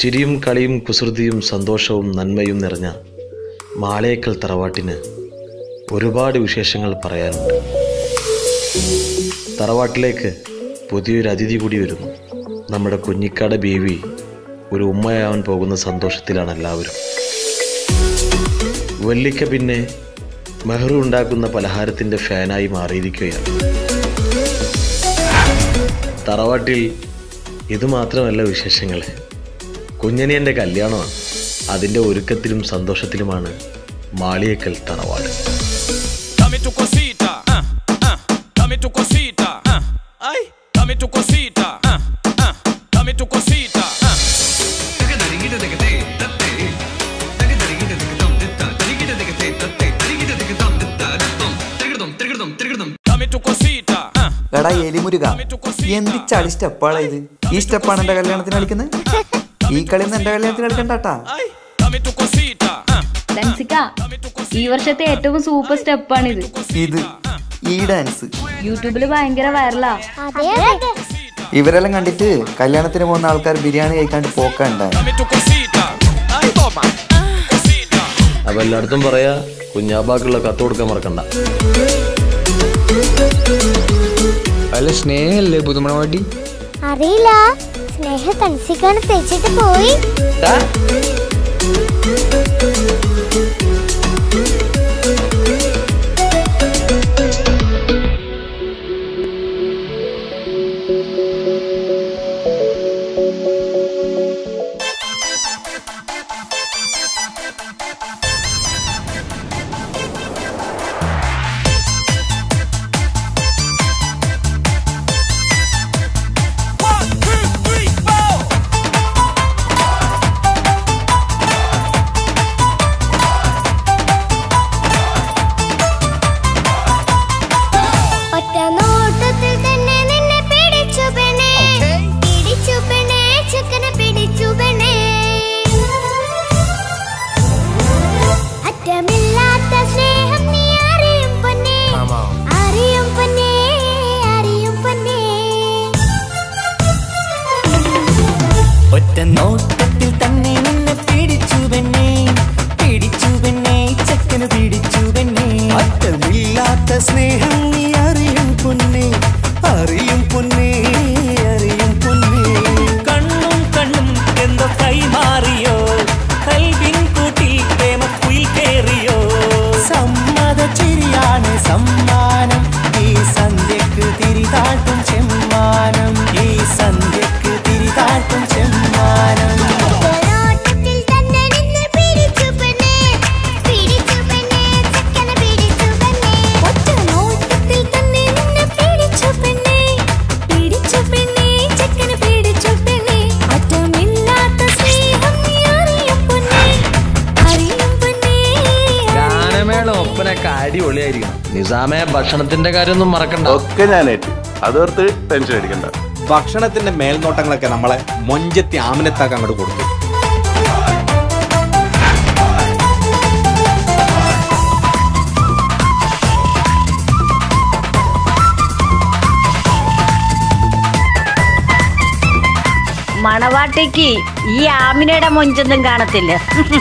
ചിരിയും കളിയും കുസൃതിയും സന്തോഷവും നന്മയും നിറഞ്ഞ മാളേക്കൽ തറവാട്ടിന് ഒരുപാട് വിശേഷങ്ങൾ പറയാനുണ്ട് തറവാട്ടിലേക്ക് പുതിയൊരു അതിഥി കൂടി വരുന്നു നമ്മുടെ കുഞ്ഞിക്കാട് ബേബി ഒരു ഉമ്മയാവാൻ പോകുന്ന സന്തോഷത്തിലാണ് എല്ലാവരും വല്ലിക്ക പിന്നെ മെഹ്റു ഉണ്ടാക്കുന്ന പലഹാരത്തിൻ്റെ ഫാനായി മാറിയിരിക്കുകയാണ് തറവാട്ടിൽ ഇത് മാത്രമല്ല വിശേഷങ്ങൾ കുഞ്ഞനിയൻ്റെ കല്യാണമാണ് അതിൻ്റെ ഒരുക്കത്തിലും സന്തോഷത്തിലുമാണ് മാളിയേക്കൽ തറവാട് Dame tu cosita, ah, ah, dame tu cosita, ah, ay, dame tu cosita, ah, ah, dame tu cosita, ah. Dame tu cosita, ah, എടാ എലിമുരുക എന്ത് ചളി സ്റ്റെപ്പാളാ ഇത് ഈ സ്റ്റെപ്പാണ് എന്റെ കല്യാണത്തിന് കളിക്കുന്നത് ഈ കളിയൊന്നും എന്റെ കല്യാണത്തിന് കളിക്കണ്ടാട്ടാ ay, dame tu cosita, ah, ധൻസിക്ക ഈ വർഷത്തെ ഏറ്റവും സൂപ്പർ സ്റ്റെപ്പാണിത് ഇത് ഈ ഡാൻസ് യൂട്യൂബിൽ ഭയങ്കര വൈറലാ അതെ അതെ ഇവരെല്ലാം കണ്ടിട്ട് കല്യാണത്തിന് പോകുന്ന ആൾക്കാർ biryani കഴിക്കാണ്ട് പോക്കണ്ടായി dame tu cosita, ay, toma, cosita. അപ്പോൾ എല്ലായിടത്തും പറയാ കുഞ്ഞാപ്പാക്കുള്ള കത്ത് കൊടുക്കാൻ മറക്കണ്ട അല്ല സ്നേഹല്ലേ പുതുമണവാട്ടി അറിയില്ല സ്നേഹ തൻസിക്കാണ് തെച്ചിട്ട് പോയി One, two, three, four. ഒറ്റ നോട്ടത്തിൽ തന്നെ നിന്നെ പിടിച്ചു പെണ്ണേ പിടിച്ചു പെണ്ണേ ചെക്കനെ പിടിച്ചു പെണ്ണേ അറ്റമില്ലാത്ത സ്നേഹം നീ അറിയും പൊന്നേ അറിയും പൊന്നേ അറിയും പൊന്നേ ഒറ്റ നോട്ടത്തിൽ തന്നെ നിന്നെ പിടിച്ചു പെണ്ണേ പിടിച്ചു പെണ്ണേ ചക്കന് പിടിച്ചു പെണ്ണേ അറ്റമില്ലാത്ത സ്നേഹം നീ അറിയും പൊന്നേ അറിയും പൊന്നേ അറിയും പൊന്നേ കണ്ണും കണ്ണും എന്തോ കൈമാറിയോ കൽവിൻ കൂട്ടിൽ പ്രേമക്കുയിൽ കേറിയോ സമ്മത ചിരിയാണ് സമ്മാനം ഈ സന്ധ്യക്ക് തിരിതാട്ടും ചെമ്മാനം ഈ സന്ധ്യക്ക് തിരിതാട്ടും ചെമ്മാനം ഒറ്റനോട്ടത്തിൽ തന്നെ നിന്നെ പിടിച്ചു പെണ്ണേ പിടിച്ചു പെണ്ണേ ചെക്കനെ പിടിച്ചു പെണ്ണേ ഒറ്റനോട്ടത്തിൽ തന്നെ നിന്നെ പിടിച്ചു പെണ്ണേ പിടിച്ചു പെണ്ണേ ചെക്കനെ പിടിച്ചു പെണ്ണേ അറ്റമില്ലാത്ത സ്നേഹം നീ അറിയും പൊന്നേ അറിയും പൊന്നേ ഗാനമേള ഒപ്പനൊക്കെ അടിപൊളിയായിരിക്കണം നിസാമെ ഭക്ഷണത്തിന്റെ കാര്യമൊന്നും മറക്കണ്ട ഒക്കെ ഞാനേറ്റ് അതോർത്ത് ടെൻഷൻ അടിക്കണ്ട ഭക്ഷണത്തിന്റെ മേൽനോട്ടങ്ങളൊക്കെ നമ്മളെ മൊഞ്ചത്തി ആമിനത്താക്ക് അങ്ങോട്ട് കൊടുത്തു മണവാട്ടിക്ക് ഈ ആമിനയുടെ മൊഞ്ചൊന്നും കാണത്തില്ല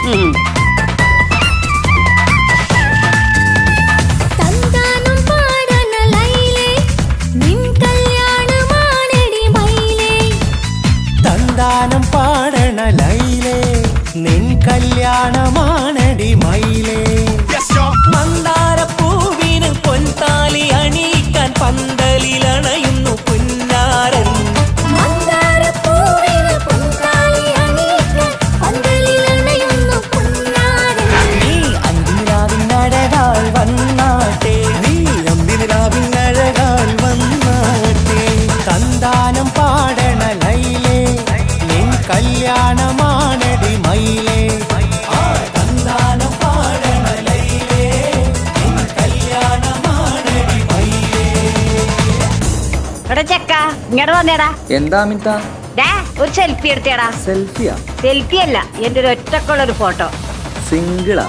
തന്താനം പാടന ലൈലേ നിൻ കല്യാണമാണെടി മൈലേ തന്താനം പാടണ ലൈലേ നിൻ കല്യാണമാണടി മയിലേ മന്ദാരപ്പൂവിന് പൊൻതാലി അണിയിക്കാൻ പന്തലിലണയുന്നു പുന്നാരൻ മന്ദാരപ്പൂവിന് പൊൻതാലി അണിയിക്കാൻ പന്തലിലണയുന്നു പുന്നാരൻ നീ അന്തിനിലാവിനഴകാൽ വന്നാട്ടെ നീ അന്തിനിലാവിനഴകാൽ വന്നാട്ടെ തന്താനം പാടണ ലൈലേ നിൻ കല്യാണമാണടി മയിലേ ആ തന്താനം പാടണ ലൈലേ നിൻ കല്യാണമാണടി മയിലേ എടാ ചെക്ക ഇങ്ങോട്ട് വന്നേടാ എന്താ അമിത ഡാ ഒരു സെൽഫി എടുത്തേടാ സെൽഫിയാ സെൽഫി അല്ല എന്റെ ഒരു ഒറ്റക്കുള്ള ഒരു ഫോട്ടോ സിംഗിളാ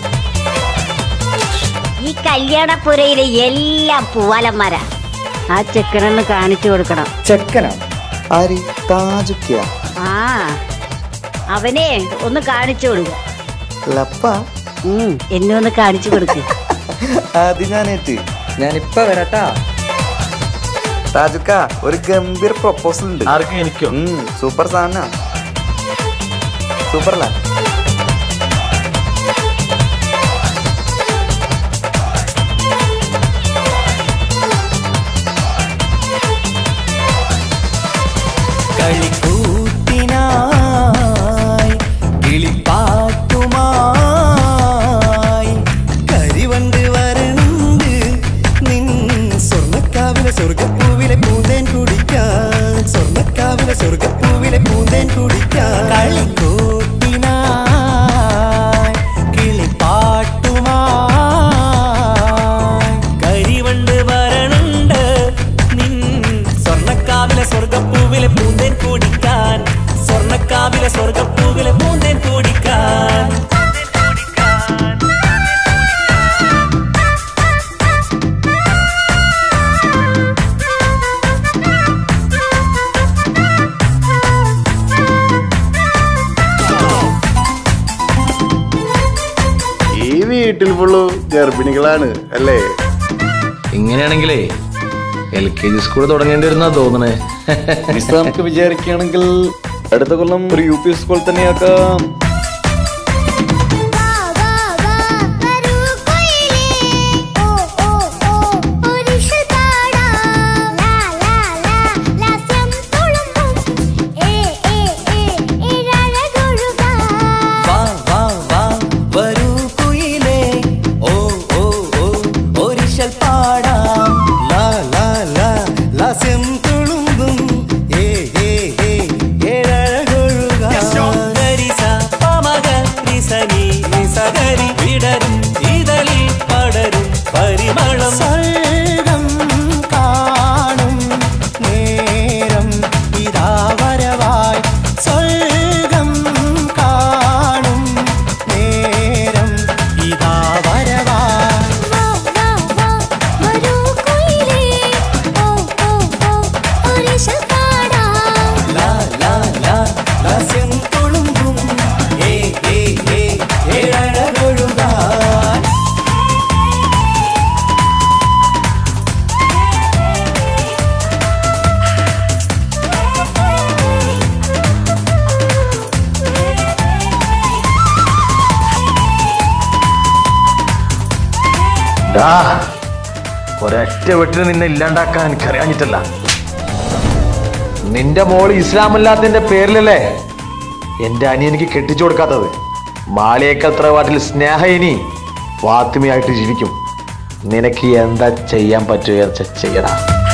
ഈ കല്യാണപ്പുരയിലെ എല്ലാം പൂവാലന്മാരാ ആ ചെക്കനൊന്ന് കാണിച്ചു കൊടുക്കണം ചെക്കനാ ആര് താജുക്കിയ ആ അവനെ ഒന്ന് കാണിച്ചു കൊടുക്ക ലപ്പ ഉം, എന്നെ ഒന്ന് കാണിച്ചു കൊടുക്ക് അത് ഞാനേറ്റ് ഞാനിപ്പ വരാട്ടാ താജുക്ക ഒരു ഗംഭീർ പ്രൊപ്പോസൽ ഉണ്ട് ആർക്കും എനിക്കോ സൂപ്പർ സാധന സൂപ്പർ അല്ല കളിക്കൂത്തിനായി കിളിപ്പാട്ടുമായി കരിവണ്ട് വരണ്ട് നിൻ സ്വർണ്ണക്കാവിലെ സ്വർഗപ്പൂവിലെ പൂന്തേൻ കുടിക്കാൻ സ്വർണ്ണക്കാവിലെ സ്വർഗപ്പൂവിലെ പൂന്തേൻ കുടിക്കാൻ കളിക്കൂത്തിനായി കിളിപ്പാട്ടുമായി കരിവണ്ട് വരണുണ്ട് നിൻ സ്വർണ്ണക്കാവിലെ സ്വർഗപ്പൂവിലെ പൂന്തേൻ കുടിക്കാൻ സ്വർണ്ണക്കാവിലെ സ്വർഗപ്പൂവിലെ പൂന്തേൻ കുടിക്കാൻ ഈ വീട്ടിൽ ഫുള്ളു ഗർഭിണികളാണ് അല്ലേ ഇങ്ങനെയാണെങ്കിലേ എൽ കെ ജി സ്കൂൾ തുടങ്ങേണ്ടി വരുന്നാ തോന്നണേ മിസ് നമുക്ക് വിചാരിക്കുകയാണെങ്കിൽ അടുത്ത കൊല്ലം ഒരു യു പി സ്കൂൾ തന്നെയാക്കാം വാ വാ വാ വരൂ കുയിലേ ഓ ഓ ഓ ഒരിഷൽ പാടാം ലാ ലാ ലാ ലാസ്യം തുളുമ്പും ഏ ഏ ഏ ഇഴഴകൊഴുകാം വാ വാ വാ വരൂ കുയിലേ ഓ ഓ ഓ ഒരിശൽ പാടാം ലാ ലാ ലാ ലാസ്യം തുളുമ്പും ഏ ഏ ഏ ഏഴഴകൊഴുകാം ഗരിസ പമഗ നിസനി നിസഗരി വിടരും ഇതളിൽ പടരും പരിമളം സ്വർഗം കാണും നേരം ഇതാ വരവായി സ്വർഗം കാണും നേരം ഇതാ വരവായി വാ വാ വാ വരൂ കുയിലേ ഓ ഓ ഓ ഒരിഷൽ പാടാം ലാ ലാ ലാ ലാസ്യം തുളുമ്പും ഏ ഏ ഏ ഏഴഴകൊഴുകാൻ ഡാ ഒരൊറ്റ വെട്ടിന് നിന്നെ ഇല്ലാണ്ടാക്കാൻ എനിക്കറിയാഞ്ഞിട്ടല്ല നിന്റെ മോള് ഇസ്ലാമല്ലാത്തതിന്റെ പേരിലല്ലേ എന്റെ അനിയനിക്ക് കെട്ടിച്ചു കൊടുക്കാത്തത് മാളിയേക്കൽ തറവാട്ടിൽ സ്നേഹ ഇനി ഫാത്തിമയായിട്ട് ജീവിക്കും നിനക്ക് എന്താ ചെയ്യാൻ പറ്റുക ചെയ്യടാ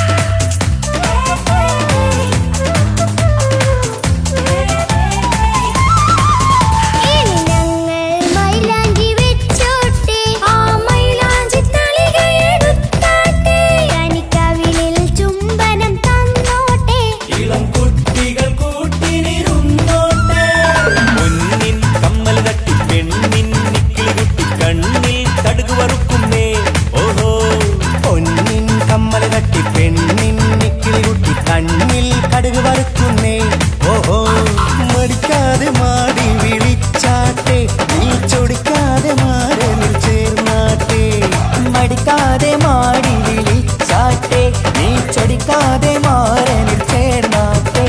ഇനി ഞങ്ങൾ മൈലാഞ്ചി വെച്ചോട്ടെ ആ മൈലാഞ്ചി തളിക എടുത്താട്ടെ കനിക്കവിളിൽ ചുംബനം തന്നോട്ടെ ഇളം കുട്ടികൾ കൂട്ടിനിരുന്നോട്ടെ മുന്നിൻ കമ്മൽ തട്ടി പെണ്ണിൻ നിക്കിളി കുട്ടി കണ്ണിൽ കടുക് വറുക്കുന്നേ ഓഹോ പൊന്നിൻ കമ്മൽ തട്ടി പെണ്ണിൻ നിക്കിളി കുട്ടി കണ്ണിൽ കടുക് വറുക്കുന്നേ ഓഹോ മടിക്കാതെ മാടി വിളിച്ചാട്ടെ നീ ചൊടിക്കാതെ മാറനിൽ ചേർന്നാട്ടെ മടിക്കാതെ മാടി വിളിച്ചാട്ടെ നീ ചൊടിക്കാതെ മാറനിൽ ചേർന്നാട്ടെ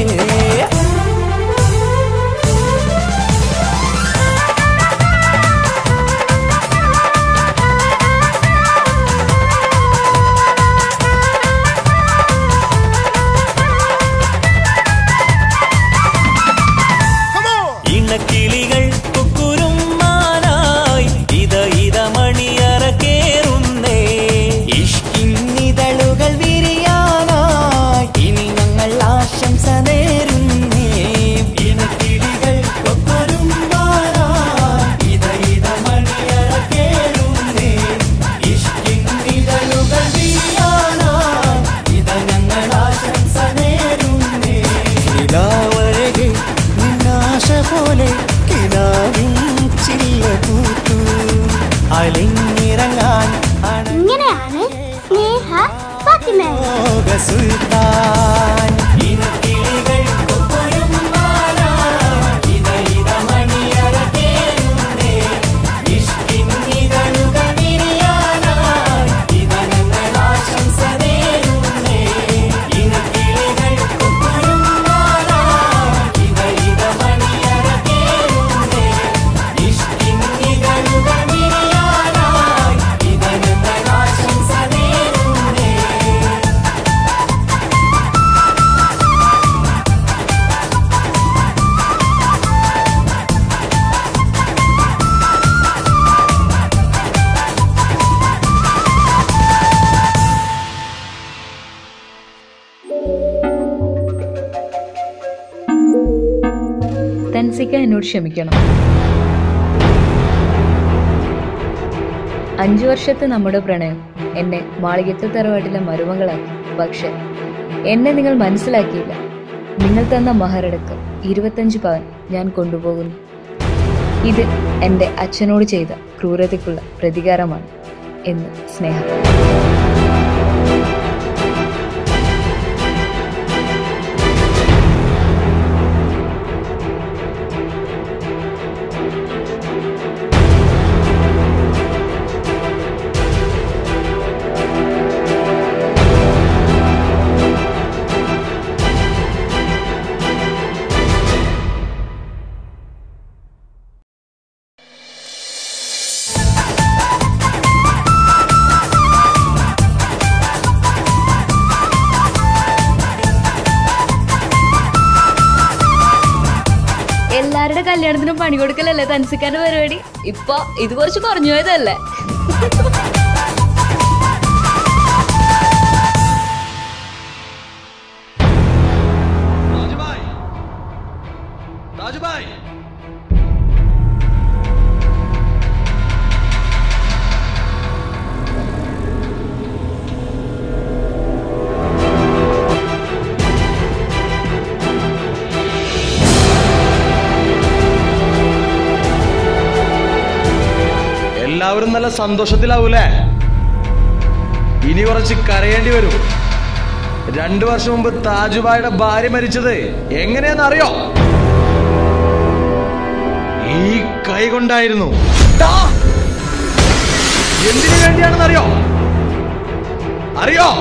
ഇണക്കിളികൾ കുക്കുരും മാനായി ഇത ഇത മണിയറ കേറുന്നേ ഇഷ്കിന്നിതളുകൾ വിരിയാനായി ഇനി ഞങ്ങൾ ആശംസ നേരുന്നേ ഇണക്കിളികൾ കുക്കുരും മാനായി ഇത ഇത മണിയറ കേറുന്നേ ഇഷ്കിന്നിതളുകൾ വിരിയാനായി ഇത ഞങ്ങൾ ആശംസ നേരുന്നേ നിലാവഴകെ നിന്നാശ പോലെ കിനാവിൻ ചില്ല കൂത്തു അലിഞ്ഞിറങ്ങാൻ ഇങ്ങനെയാണ് സ്നേഹ ഫാത്തിമ അണോക സുൽത്താൻ ഇനക്കിളികൾ കൊപ്പൊരും മാല ഇത ഇത തൻസിക്ക എന്നോട് ക്ഷമിക്കണം അഞ്ചു വർഷത്തെ നമ്മുടെ പ്രണയം എന്നെ മാളികത്തെ തറവാട്ടിലെ മരുമകളാക്കി പക്ഷെ എന്നെ നിങ്ങൾ മനസ്സിലാക്കിയില്ല നിങ്ങൾ തന്ന മഹരടക്കം ഇരുപത്തഞ്ച് പവൻ ഞാൻ കൊണ്ടുപോകുന്നു ഇത് എൻ്റെ അച്ഛനോട് ചെയ്ത ക്രൂരതയ്ക്കുള്ള പ്രതികാരമാണ് എന്ന് സ്നേഹം എല്ലാവരുടെ കല്യാണത്തിനും പണി കൊടുക്കലല്ലേ തൻസിക്കാന്റെ പരിപാടി ഇപ്പൊ ഇത് കുറച്ച് കുറഞ്ഞു പോയതല്ലേ രാജുഭായ് എല്ലാവരും നല്ല സന്തോഷത്തിലാവൂലേ ഇനി കുറച്ച് കരയേണ്ടി വരും രണ്ടു വർഷം മുമ്പ് താജുബായുടെ ഭാര്യ മരിച്ചത് എങ്ങനെയാന്ന് അറിയോ ഈ കൈ കൊണ്ടായിരുന്നു ടാ! എന്തിനു വേണ്ടിയാണെന്ന് അറിയോ അറിയോ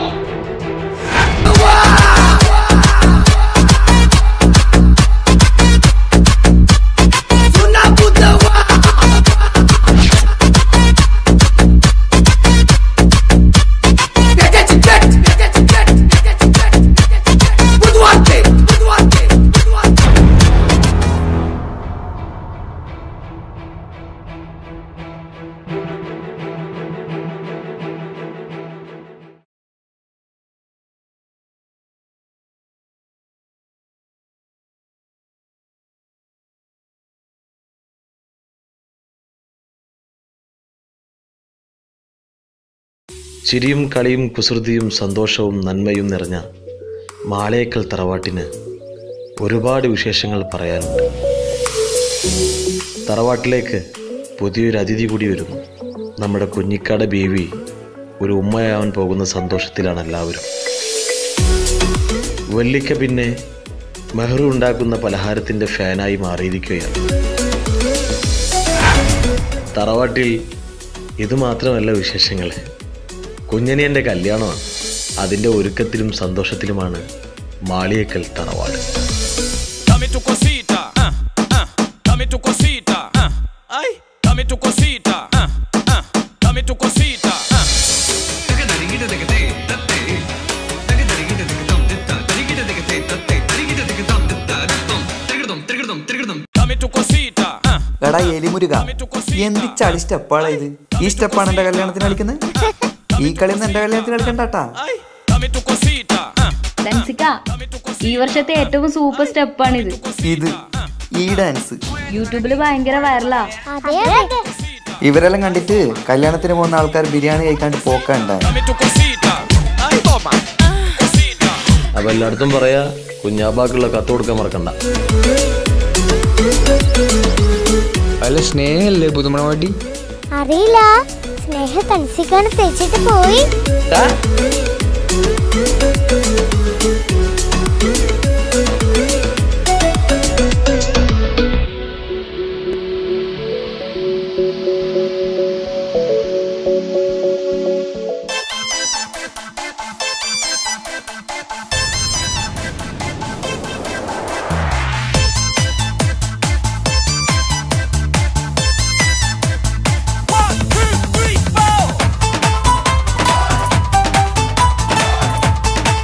ചിരിയും കളിയും കുസൃതിയും സന്തോഷവും നന്മയും നിറഞ്ഞ മാളേക്കൽ തറവാട്ടിന് ഒരുപാട് വിശേഷങ്ങൾ പറയാനുണ്ട് തറവാട്ടിലേക്ക് പുതിയൊരു അതിഥി കൂടി വരുന്നു നമ്മുടെ കുഞ്ഞിക്കാട് ബേബി ഒരു ഉമ്മയാവാൻ പോകുന്ന സന്തോഷത്തിലാണ് എല്ലാവരും വല്ലിക്ക പിന്നെ മെഹ്റു ഉണ്ടാക്കുന്ന പലഹാരത്തിൻ്റെ ഫാനായി മാറിയിരിക്കുകയാണ് തറവാട്ടിൽ ഇത് മാത്രമല്ല വിശേഷങ്ങൾ കുഞ്ഞനിയൻ്റെ കല്യാണമാണ് അതിൻ്റെ ഒരുക്കത്തിലും സന്തോഷത്തിലുമാണ് മാളിയേക്കൽ തറവാട് Dame tu cosita, ah, ah, dame tu cosita, ah, ay, dame tu cosita, ah, ah, dame tu cosita, ah. Dame tu cosita, ah, എടാ എലിമുരുക എന്ത് ചളി സ്റ്റെപ്പാളാ ഇത് ഈ സ്റ്റെപ്പാണ് എന്റെ കല്യാണത്തിന് കളിക്കുന്നത് ഈ കളിയൊന്നും എന്റെ കല്യാണത്തിന് കളിക്കണ്ടാട്ടാ dame tu cosita, ah. തൻസിക്ക ഈ വർഷത്തെ ഏറ്റവും സൂപ്പർ സ്റ്റെപ്പാണിത് ഇത് ഈ ഡാൻസ് യൂട്യൂബിൽ ഭയങ്കര വൈറലാ അതെ അതെ ഇവരെല്ലാം കണ്ടിട്ട് കല്യാണത്തിന് പോകുന്ന ആൾക്കാർ biryani കഴിക്കാണ്ട് പോക്കണ്ടായി Dame tu cosita, ay, toma, cosita. അപ്പോൾ എല്ലായിടത്തും പറയാ കുഞ്ഞാബാക്കുള്ള കത്ത് കൊടുക്കാൻ മറക്കണ്ട അല്ല സ്നേഹല്ലേ പുതുമണവാട്ടി അറിയില്ല സ്നേഹ തൻസിക്കാണ് തേച്ചിട്ട് പോയി One, two, three, four.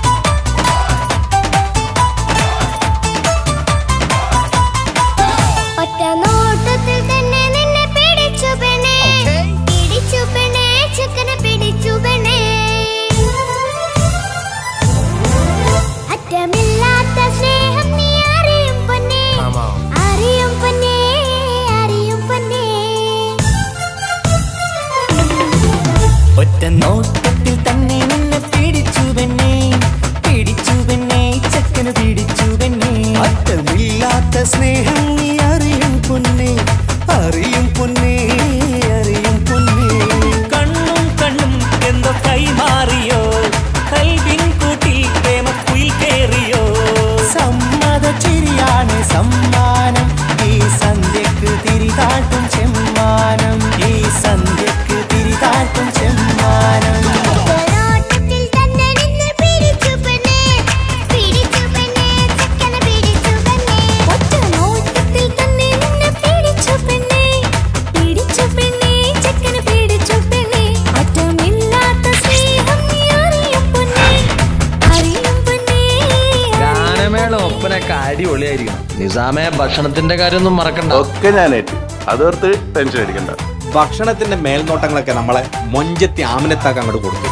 അറ്റമില്ലാത്ത സ്നേഹം നീ അറിയും പൊന്നേ അറിയും പൊന്നേ അറിയും പൊന്നേ കണ്ണും കണ്ണും എന്തോ കൈമാറിയോ കൽവിൻ കൂട്ടിൽ പ്രേമക്കുയിൽ കേറിയോ സമ്മത ചിരിയാണ് സമ്മാനം ഈ സന്ധ്യക്ക് തിരിതാട്ടും ചെമ്മാനം ഈ സന്ധ്യക്ക് തിരിതാട്ടും ചെമ്മാനം ഒരോട്ടത്തിൽ തന്നെ നിന്നെ പിടിച്ചു പെണ്ണേ പിടിച്ചു പെണ്ണേ ചക്കന പിടിച്ചു പെണ്ണേ ഒറ്റ നോട്ടത്തിൽ തന്നെ നിന്നെ പിടിച്ചു പെണ്ണേ പിടിച്ചു പെണ്ണേ ചക്കന പിടിച്ചു പെണ്ണേ അറ്റമില്ലാത്ത സ്നേഹം നീ അറിയും പൊന്നേ അറിയും പൊന്നേ ഗാനമേള ഒപ്പനൊക്കെ അടിപൊളിയായിരിക്കണം നിസാമെ ഭക്ഷണത്തിന്റെ കാര്യമൊന്നും മറക്കണ്ട ഒക്കെ ഞാനേറ്റ് അതോർത്ത് ടെൻഷൻ അടിക്കണ്ട ഭക്ഷണത്തിന്റെ മേൽനോട്ടങ്ങളൊക്കെ നമ്മളെ മൊഞ്ചത്തി ആമിനത്താക്ക് അങ്ങോട്ട് കൊടുത്തു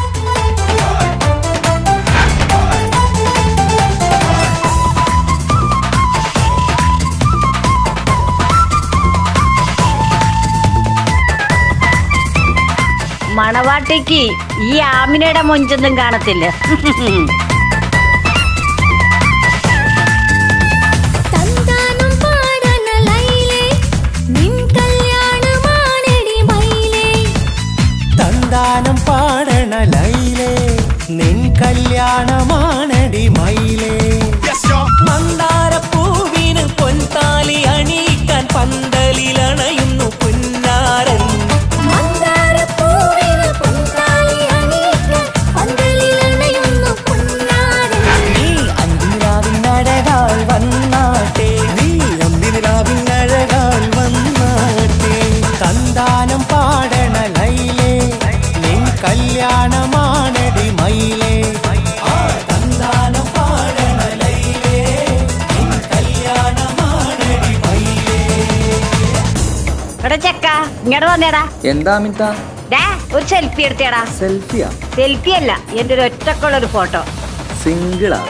മണവാട്ടിക്ക് ഈ ആമിനയുടെ മൊഞ്ചൊന്നും കാണത്തില്ല തന്താനം പാടന ലൈലേ നിൻ കല്യാണമാണെടി മൈലേ തന്താനം പാടണ ലൈലേ നിൻ കല്യാണമാണടി മയിലേ മന്ദാരപ്പൂവിന് പൊൻതാലി അണിയിക്കാൻ പന്തലിലണയുന്നു പുന്നാരൻ മന്ദാരപ്പൂവിന് പൊൻതാലി അണിയിക്കാൻ പന്തലിലണയുന്നു പൊന്നാരൻ നീ അന്തിരാവിനഴകാൽ വന്നാട്ടെ നീ അന്തിരാവിനഴകാൽ വന്നാട്ടെ തന്താനം പാടണ ലൈലേ നിൻ കല്യാണമാണടി മയിലേ ആ തന്താനം പാടണ ലൈലേ നിൻ കല്യാണമാണടി മയിലേ എടാ ചെക്ക ഇങ്ങോട്ട് വന്നേടാ എന്താ അമിത ഡാ ഒരു സെൽഫി എടുത്തേടാ സെൽഫിയാ സെൽഫി അല്ല എന്റെ ഒരു ഒറ്റക്കുള്ള ഒരു ഫോട്ടോ സിംഗിളാ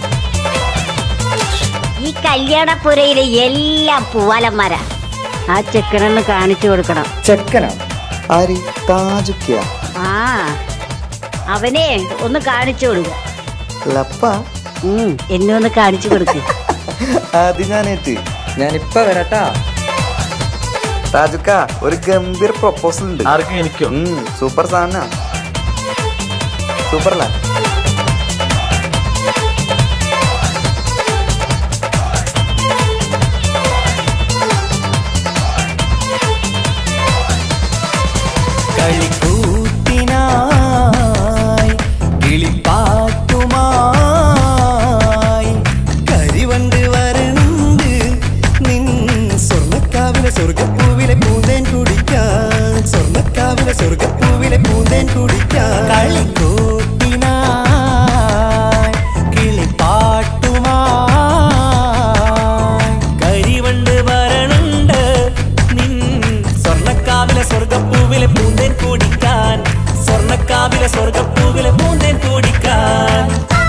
ഈ കല്യാണപ്പുരയിലെ എല്ലാം പൂവാലന്മാരാ ആ ചെക്കനൊന്ന് കാണിച്ചു കൊടുക്കണം ചെക്കനാ ആര് താജുക്കിയ ആ അവനെ ഒന്ന് കാണിച്ചു കൊടുക്ക ലപ്പ ഉം, എന്നെ ഒന്ന് കാണിച്ചു കൊടുക്ക് അത് ഞാനേറ്റ് ഞാനിപ്പ വരട്ടാ താജുക്ക ഒരു ഗംഭീർ പ്രൊപ്പോസൽ ഉണ്ട് ആർക്കും എനിക്കോ ഉം, സൂപ്പർ സാധന സൂപ്പറല്ല കളിക്കൂത്തിനായി കിളിപ്പാട്ടുമായി കരിവണ്ട് വരണ്ട് നിൻ സ്വർണ്ണക്കാവിലെ സ്വർഗപ്പൂവിലെ പൂന്തേൻ കുടിക്കാൻ സ്വർണ്ണക്കാവിലെ സ്വർഗപ്പൂവിലെ പൂന്തേൻ കുടിക്കാൻ കളിക്കൂത്തിനായി കിളിപ്പാട്ടുമായി കരിവണ്ട് വരണുണ്ട് നിൻ സ്വർണ്ണക്കാവിലെ സ്വർഗപ്പൂവിലെ പൂന്തേൻ കുടിക്കാൻ സ്വർണ്ണക്കാവിലെ സ്വർഗപ്പൂവിലെ പൂന്തേൻ കുടിക്കാൻ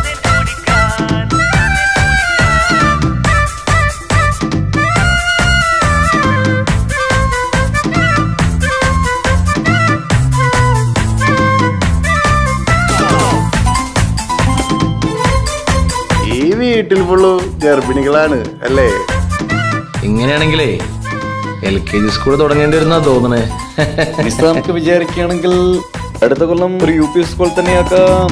ഈ വീട്ടിൽ ഫുള്ള് ഗർഭിണികളാണ് അല്ലേ ഇങ്ങനെയാണെങ്കിലേ എൽ കെ ജി സ്കൂൾ തുടങ്ങേണ്ടി വരുന്നാ തോന്നണേ നമുക്ക് വിചാരിക്കുകയാണെങ്കിൽ അടുത്ത കൊല്ലം ഒരു യു പി സ്കൂൾ തന്നെയാക്കാം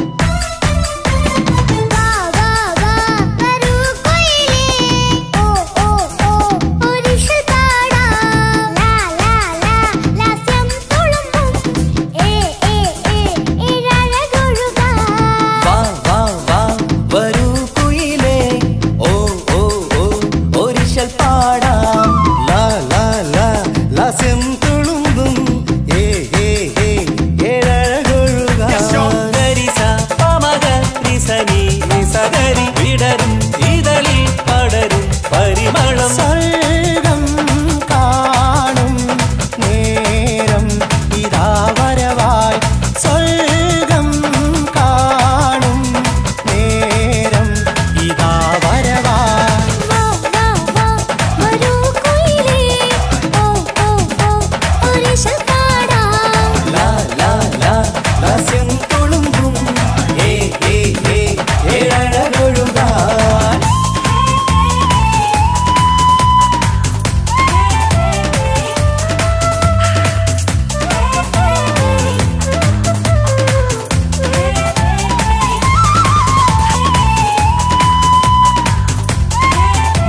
വാ വാ വാ വരൂ കൊയിലേ ഓ ഓ ഓ ഒരിഷൽ പാടാം ലാ ലാ ലാ ലാസ്യം തുളുമ്പും ഏ ഏ ഏ ഇഴഴകൊഴുകാം വാ വാ വാ വരൂ കുയിലേ ഓ ഓ ഓ ഒരിശൽ പാടാം ലാ ലാ ലാ ലാസ്യം തുളുമ്പും ഏ ഏ ഏ ഏഴഴകൊഴുകാം ഗരിസ പമഗ റിസനി നിസഗരി വിടരും ഇതളിൽ പടരും പരിമളം സ്വർഗം കാണും നേരം ഇതാ വരവായി സ്വർഗം കാണും നേരം ഇതാ വരവായി വാ വാ വാ വരൂ കൊയിലേ ഓ ഓ ഓ ഒരിഷൽ പാടാം ലാ ലാ ലാ ലാസ്യം തുളുമ്പും ഏ ഏ ഏ ഏഴഴകൊഴുകാൻ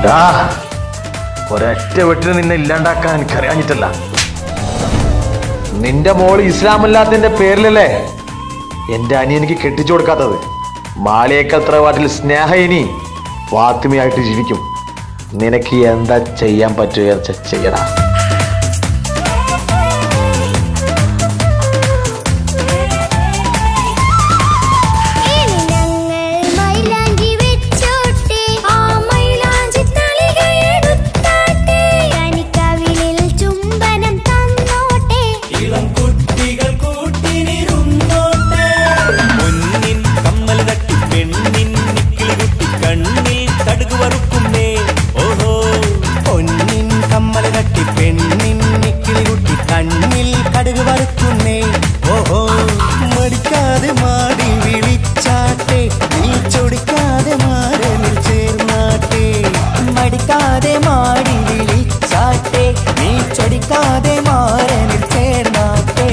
ഡാ ഒരൊറ്റ വെട്ടിന് നിന്നെ ഇല്ലാണ്ടാക്കാൻ എനിക്കറിയാഞ്ഞിട്ടല്ല നിന്റെ മോള് ഇസ്ലാമല്ലാത്തതിന്റെ പേരിലല്ലേ എന്റെ അനിയനിക്ക് കെട്ടിച്ചു കൊടുക്കാത്തത് മാളിയേക്കൽ തറവാട്ടിൽ സ്നേഹ ഇനി ഫാത്തിമയായിട്ട് ജീവിക്കും നിനക്ക് എന്താ ചെയ്യാൻ പറ്റുക ചെയ്യടാ ഇനി ഞങ്ങൾ മൈലാഞ്ചി വെച്ചോട്ടെ ആ മൈലാഞ്ചി തളിക എടുത്താട്ടെ കനിക്കവിളിൽ ചുംബനം തന്നോട്ടെ ഇളം കുട്ടികൾ കൂട്ടിനിരുന്നോട്ടെ പൊന്നിൻ കമ്മൽ തട്ടി പെണ്ണിൻ നിക്കിളി കുട്ടി കണ്ണിൽ കടുക് വറുക്കുന്നേ ഓഹോ പൊന്നിൻ കമ്മൽ തട്ടി പെണ്ണിൻ നിക്കിളി കുട്ടി കണ്ണിൽ കടുക് വറുക്കുന്നേ ഓഹോ മടിക്കാതെ മാടി വിളിച്ചാട്ടെ നീ ചൊടിക്കാതെ മാറനിൽ ചേർന്നാട്ടെ മടിക്കാതെ മാടി വിളിച്ചാട്ടെ നീ ചൊടിക്കാതെ മാറനിൽ ചേർന്നാട്ടെ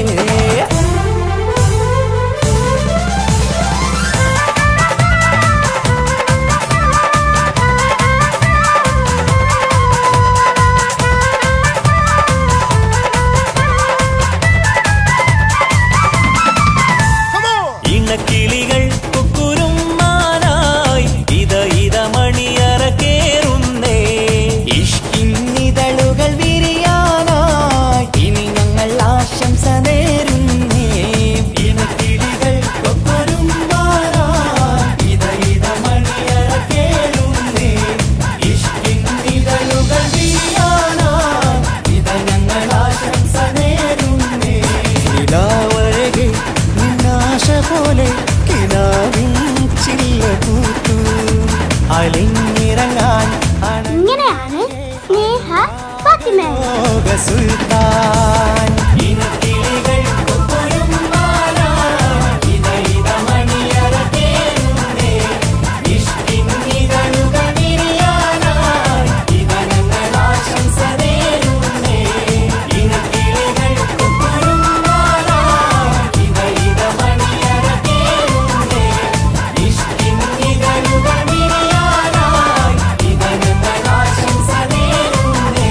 ഇണക്കിളികൾ കുക്കുരും മാനായി ഇത ഇത മണിയറ കേറുന്നേ ഇഷ്കിന്നിതളുകൾ വിരിയാനായി ഇനി ഞങ്ങൾ ആശംസ നേരുന്നേ ഇണക്കിളികൾ കൊക്കൊരും മാനായി ഇത ഇത മണിയറ കേറുന്നേ ഇഷ്കിന്നിതളുകൾ വിരിയാനായി ഇത ഞങ്ങൾ ആശംസ നേരുന്നേ നിലാവഴകെ നിന്നാശ പോലെ കിനാവിൻ ചില്ല പൂത്തു അലിഞ്ഞിറങ്ങാൻ ഇങ്ങനെയാണ് സ്നേഹ ഫാത്തിമ അണോക സുൽത്താൻ ഇനക്കിളികൾ കൊക്കൊരും മാല ഇത ഇത മണിയറ കേറുന്നേ ഇഷ്കിന്നിതളുകൾ വിരിയാനായി ഇത ഞങ്ങൾ ആശംസ നേരുന്നേ ഇനക്കിളികൾ കൊക്കൊരും മാല ഇത ഇത മണിയറ കേറുന്നേ ഇഷ്കിന്നിതളുകൾ വിരിയാനായി ഇത ഞങ്ങൾ ആശംസ നേരുന്നേ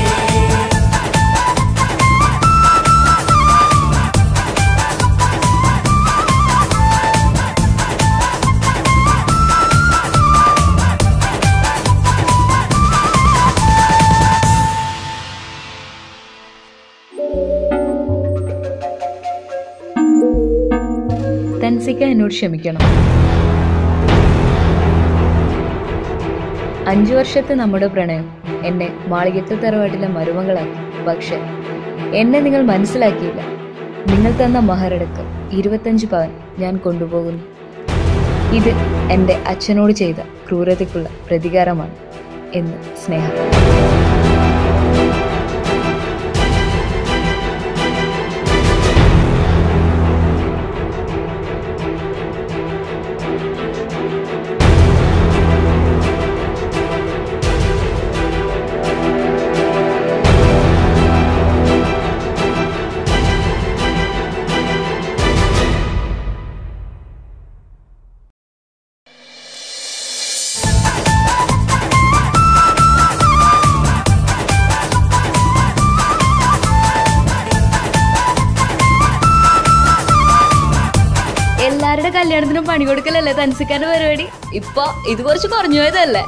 തൻസിക്ക എന്നോട് ക്ഷമിക്കണം അഞ്ചു വർഷത്തെ നമ്മുടെ പ്രണയം എന്നെ മാളികത്തെ തറവാട്ടിലെ മരുമകളാക്കി പക്ഷെ എന്നെ നിങ്ങൾ മനസ്സിലാക്കിയില്ല നിങ്ങൾ തന്ന മഹരടക്കം ഇരുപത്തഞ്ച് പവൻ ഞാൻ കൊണ്ടുപോകുന്നു ഇത് എൻ്റെ അച്ഛനോട് ചെയ്ത ക്രൂരതയ്ക്കുള്ള പ്രതികാരമാണ് എന്ന് സ്നേഹം എല്ലാവരുടെ കല്യാണത്തിനും പണി കൊടുക്കലല്ലേ തൻസിക്കാന്റെ പരിപാടി ഇപ്പൊ ഇത് കുറച്ച് കുറഞ്ഞു പോയതല്ലേ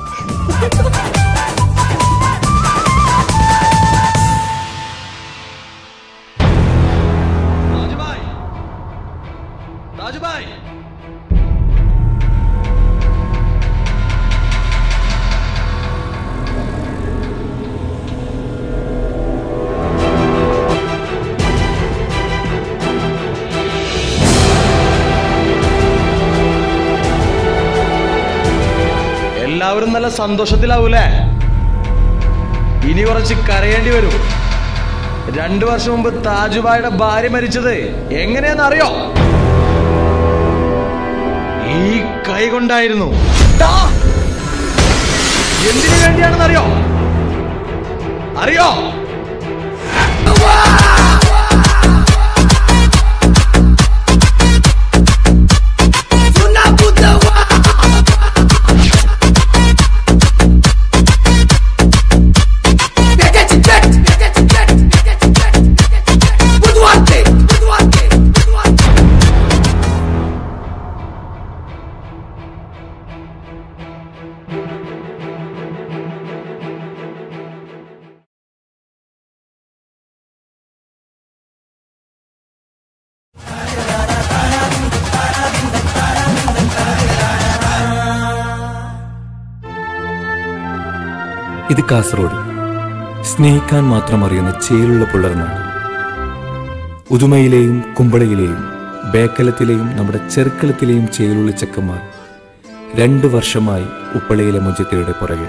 രാജുഭായ് രാജുഭായ് എല്ലാവരും നല്ല സന്തോഷത്തിലാവൂലേ ഇനി കുറച്ച് കരയേണ്ടി വരും രണ്ടു വർഷം മുമ്പ് താജുബായുടെ ഭാര്യ മരിച്ചത് എങ്ങനെയാന്ന് അറിയോ ഈ കൈ കൊണ്ടായിരുന്നു ടാ! എന്തിനു വേണ്ടിയാണെന്ന് അറിയോ അറിയോ ഇത് കാസർഗോഡ് സ്നേഹിക്കാൻ മാത്രം അറിയുന്ന ചേലുള്ള പുലർന്നാണ് ഉദുമയിലെയും കുമ്പളയിലെയും ബേക്കലത്തിലെയും നമ്മുടെ ചെറുക്കലത്തിലെയും ചേലുള്ള ചെക്കന്മാർ രണ്ട് വർഷമായി ഉപ്പളയിലെ മുഞ്ചത്തിയുടെ പുറകെ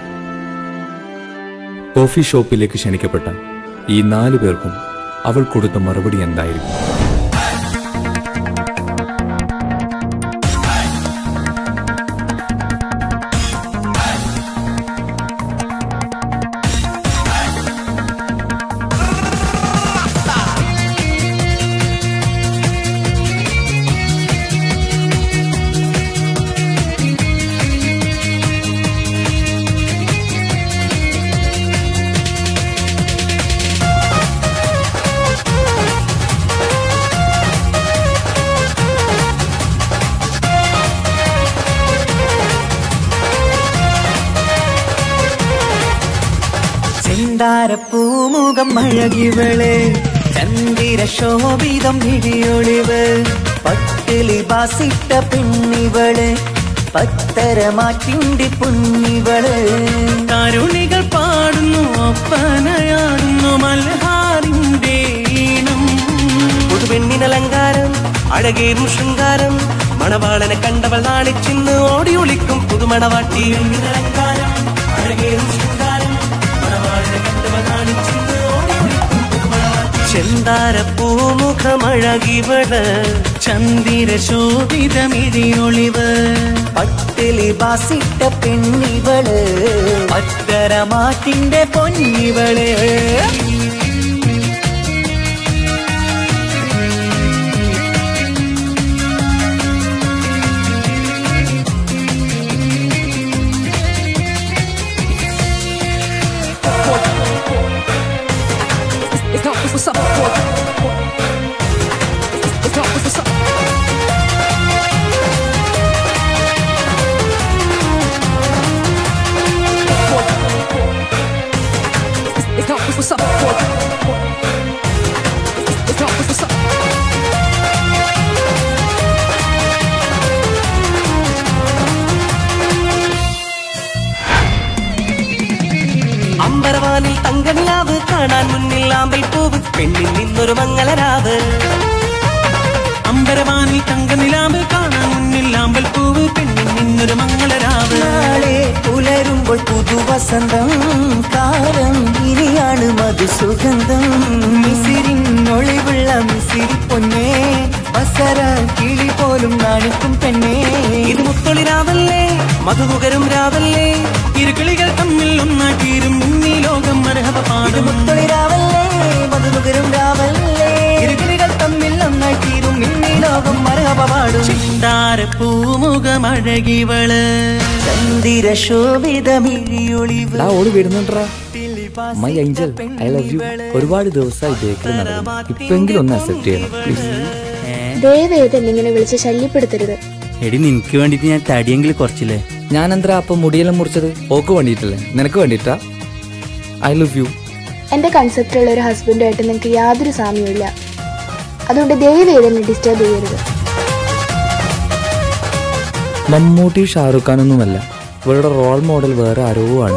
കോഫി ഷോപ്പിലേക്ക് ക്ഷണിക്കപ്പെട്ട ഈ നാലു പേർക്കും അവൾ കൊടുത്ത മറുപടി എന്തായിരിക്കും ചെന്താരപ്പൂമുഖം അഴകിവള് ചന്ദിര ശോഭിതം ഇടിയൊളിവ് പട്ടിലി ബാസിട്ട പെണ്ണിവള് പത്തരമാറ്റിന്റെ പൊന്നിവള് കരുണികൾ പാടുന്നു ഒപ്പനയാടുന്നു മൽഹാറിന്റെ ഈണം പുതുപെണ്ണിനലങ്കാരം അഴകേറും ശൃംഗാരം മണവാളനെ കണ്ടവൾ നാണിച്ചിന്ന് ഓടി ഒളിക്കും പുതുമണവാട്ടി അലങ്കാരം അഴകേറും ശൃംഗാരം മണവാളനെ കണ്ടവൾ നാണിച്ചിന്ന് ഓടി ഒളിക്കും പുതുമണവാട്ടി ചെന്താരപ്പൂമുഖമഴകിവള് ചന്ദിര ശോഭിതമിഴിയൊളിവ് പട്ടിലി ബാസിട്ട പെണ്ണിവള് പത്തരമാറ്റിന്റെ പൊന്നിവള് അമ്പരവാനിൽ തങ്കനിലാവ് കാണാൻ മുന്നിൽ ആമ്പൽ പൂവ് പെണ്ണിൽ നിന്നൊരു മംഗളരാവ് അമ്പരവാനിൽ തങ്കനിലാവ് കാണാൻ മുന്നിൽ ആമ്പൽ പൂവ് പെണ്ണിൽ നിന്നൊരു മംഗളരാവ് നാളെ പുലരുമ്പോൾ പുതുവസന്തം കാലം ഇനിയാണ് മധുസുഗന്ധം മിസിരിനൊളിവുള്ള മിസിരി പൊന്നേ മസര കിളി പോലും നാണിക്കും പെണ്ണേ ഇത് മുത്തൊളിരാവല്ലേ മധുകുകരും രാവല്ലേ ഇരുകിളികൾ തമ്മിൽ ഒന്നാക്കീരും ഇന്നീ ലോകം മരഹവ ഇത് പാടും മുത്തൊളിരാവല്ലേ മധുകുകരും രാവല്ലേ ഇരുകിളികൾ തമ്മിൽ ഒന്നായി തീരും ഇന്നീ ലോകം മരഹബ പാടും പൂമുഖമഴകിവള് ചന്ദിര ശോഭിതമിഴിയൊളിവ് ഡാ ഓടി വരുന്നുണ്ടാ my angel I love you ഒരുപാട് ദിവസമായി ബേക്കറി നടക്കുന്നു ഇപ്പെങ്കിലും ഒന്ന് അക്സെപ്റ്റ് ചെയ്യണം പ്ലീസ് ദയവേത് എന്നെ ഇങ്ങനെ വിളിച്ച് ശല്യപ്പെടുത്തരുത് എടി നിനക്ക് വേണ്ടിട്ട് ഞാൻ തടിയെങ്കിലും കുറച്ചില്ലേ ഞാൻ എന്താ അപ്പൊ മുടിയെല്ലാം മുറിച്ചത് ഓക്ക് വേണ്ടിയിട്ടല്ലേ നിനക്ക് വേണ്ടിയിട്ടാ ഐ ലവ് യു എന്റെ കൺസെപ്റ്റുള്ള ഒരു ഹസ്ബൻഡുമായിട്ട് നിങ്ങൾക്ക് യാതൊരു സാമ്യമില്ല അതുകൊണ്ട് ദയവേത് എന്നെ ഡിസ്റ്റർബ് ചെയ്യരുത് മമ്മൂട്ടി ഷാറുഖ് ഖാനൊന്നുമല്ല ഇവരുടെ റോൾ മോഡൽ വേറെ ആരോ ആണ്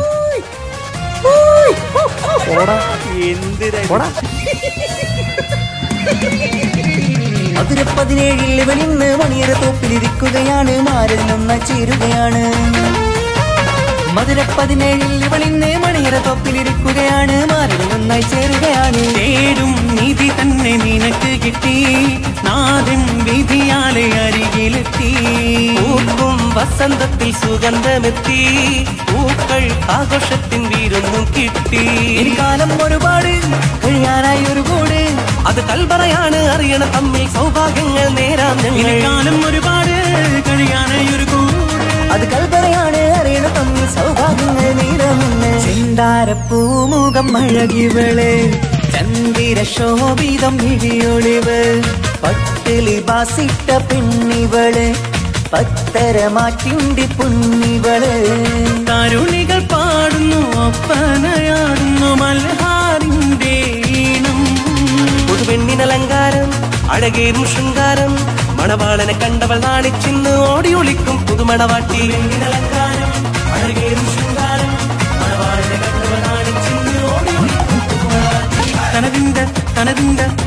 മധുര പതിനേഴിൽ വെളിന്ന് മണിയറ തോപ്പിലിരിക്കുകയാണ് മാറിൽ നന്നായി ചേരുകയാണ് മധുര പതിനേഴിൽ വെളിന്ന് മണിയറ തോപ്പിലിരിക്കുകയാണ് മാറിൽ നന്നായി ചേരുകയാണ് തേടും നിധി തന്നെ നിനക്ക് കിട്ടി നാദൻ വിധിയാലെ അരികിലെത്തി പൂക്കും വസന്തത്തിൽ സുഗന്ധമെത്തി പൂക്കൾ ആഘോഷത്തിൻ വീരൊന്നും കിട്ടി ഇനി കാലം ഒരുപാട് കഴിയാനായി ഒരു കൂട് അത് കൽപറയാണ് അറിയണ തമ്മിൽ സൗഭാഗ്യങ്ങൾ നേരാം ഇനി ഞങ്ങൾ കാലം ഒരുപാട് കഴിയാനായി ഒരു കൂട് അത് കൽപറയാണ് അറിയണ തമ്മിൽ സൗഭാഗ്യങ്ങൾ നേരാം ചെന്താരപ്പൂമുഖം അഴകിവള് ചന്ദിര ശോഭിതം ഇടിയൊളിവ് പട്ടിലി ബാസിട്ട പെണ്ണിവള് പത്തരമാറ്റിന്റെ പൊന്നിവള് കരുണികൾ പാടുന്നു ഒപ്പനയാടുന്നു മൽഹാറിന്റെ ഈണം പുതുപെണ്ണിനലങ്കാരം അഴകേറും ശൃംഗാരം മണവാളനെ കണ്ടവൾ നാണിച്ചിന്ന് ഓടി ഒളിക്കും പുതുമണവാട്ടി പെണ്ണിനലങ്കാരം അഴകേറും ശൃംഗാരം മണവാളനെ കണ്ടവൾ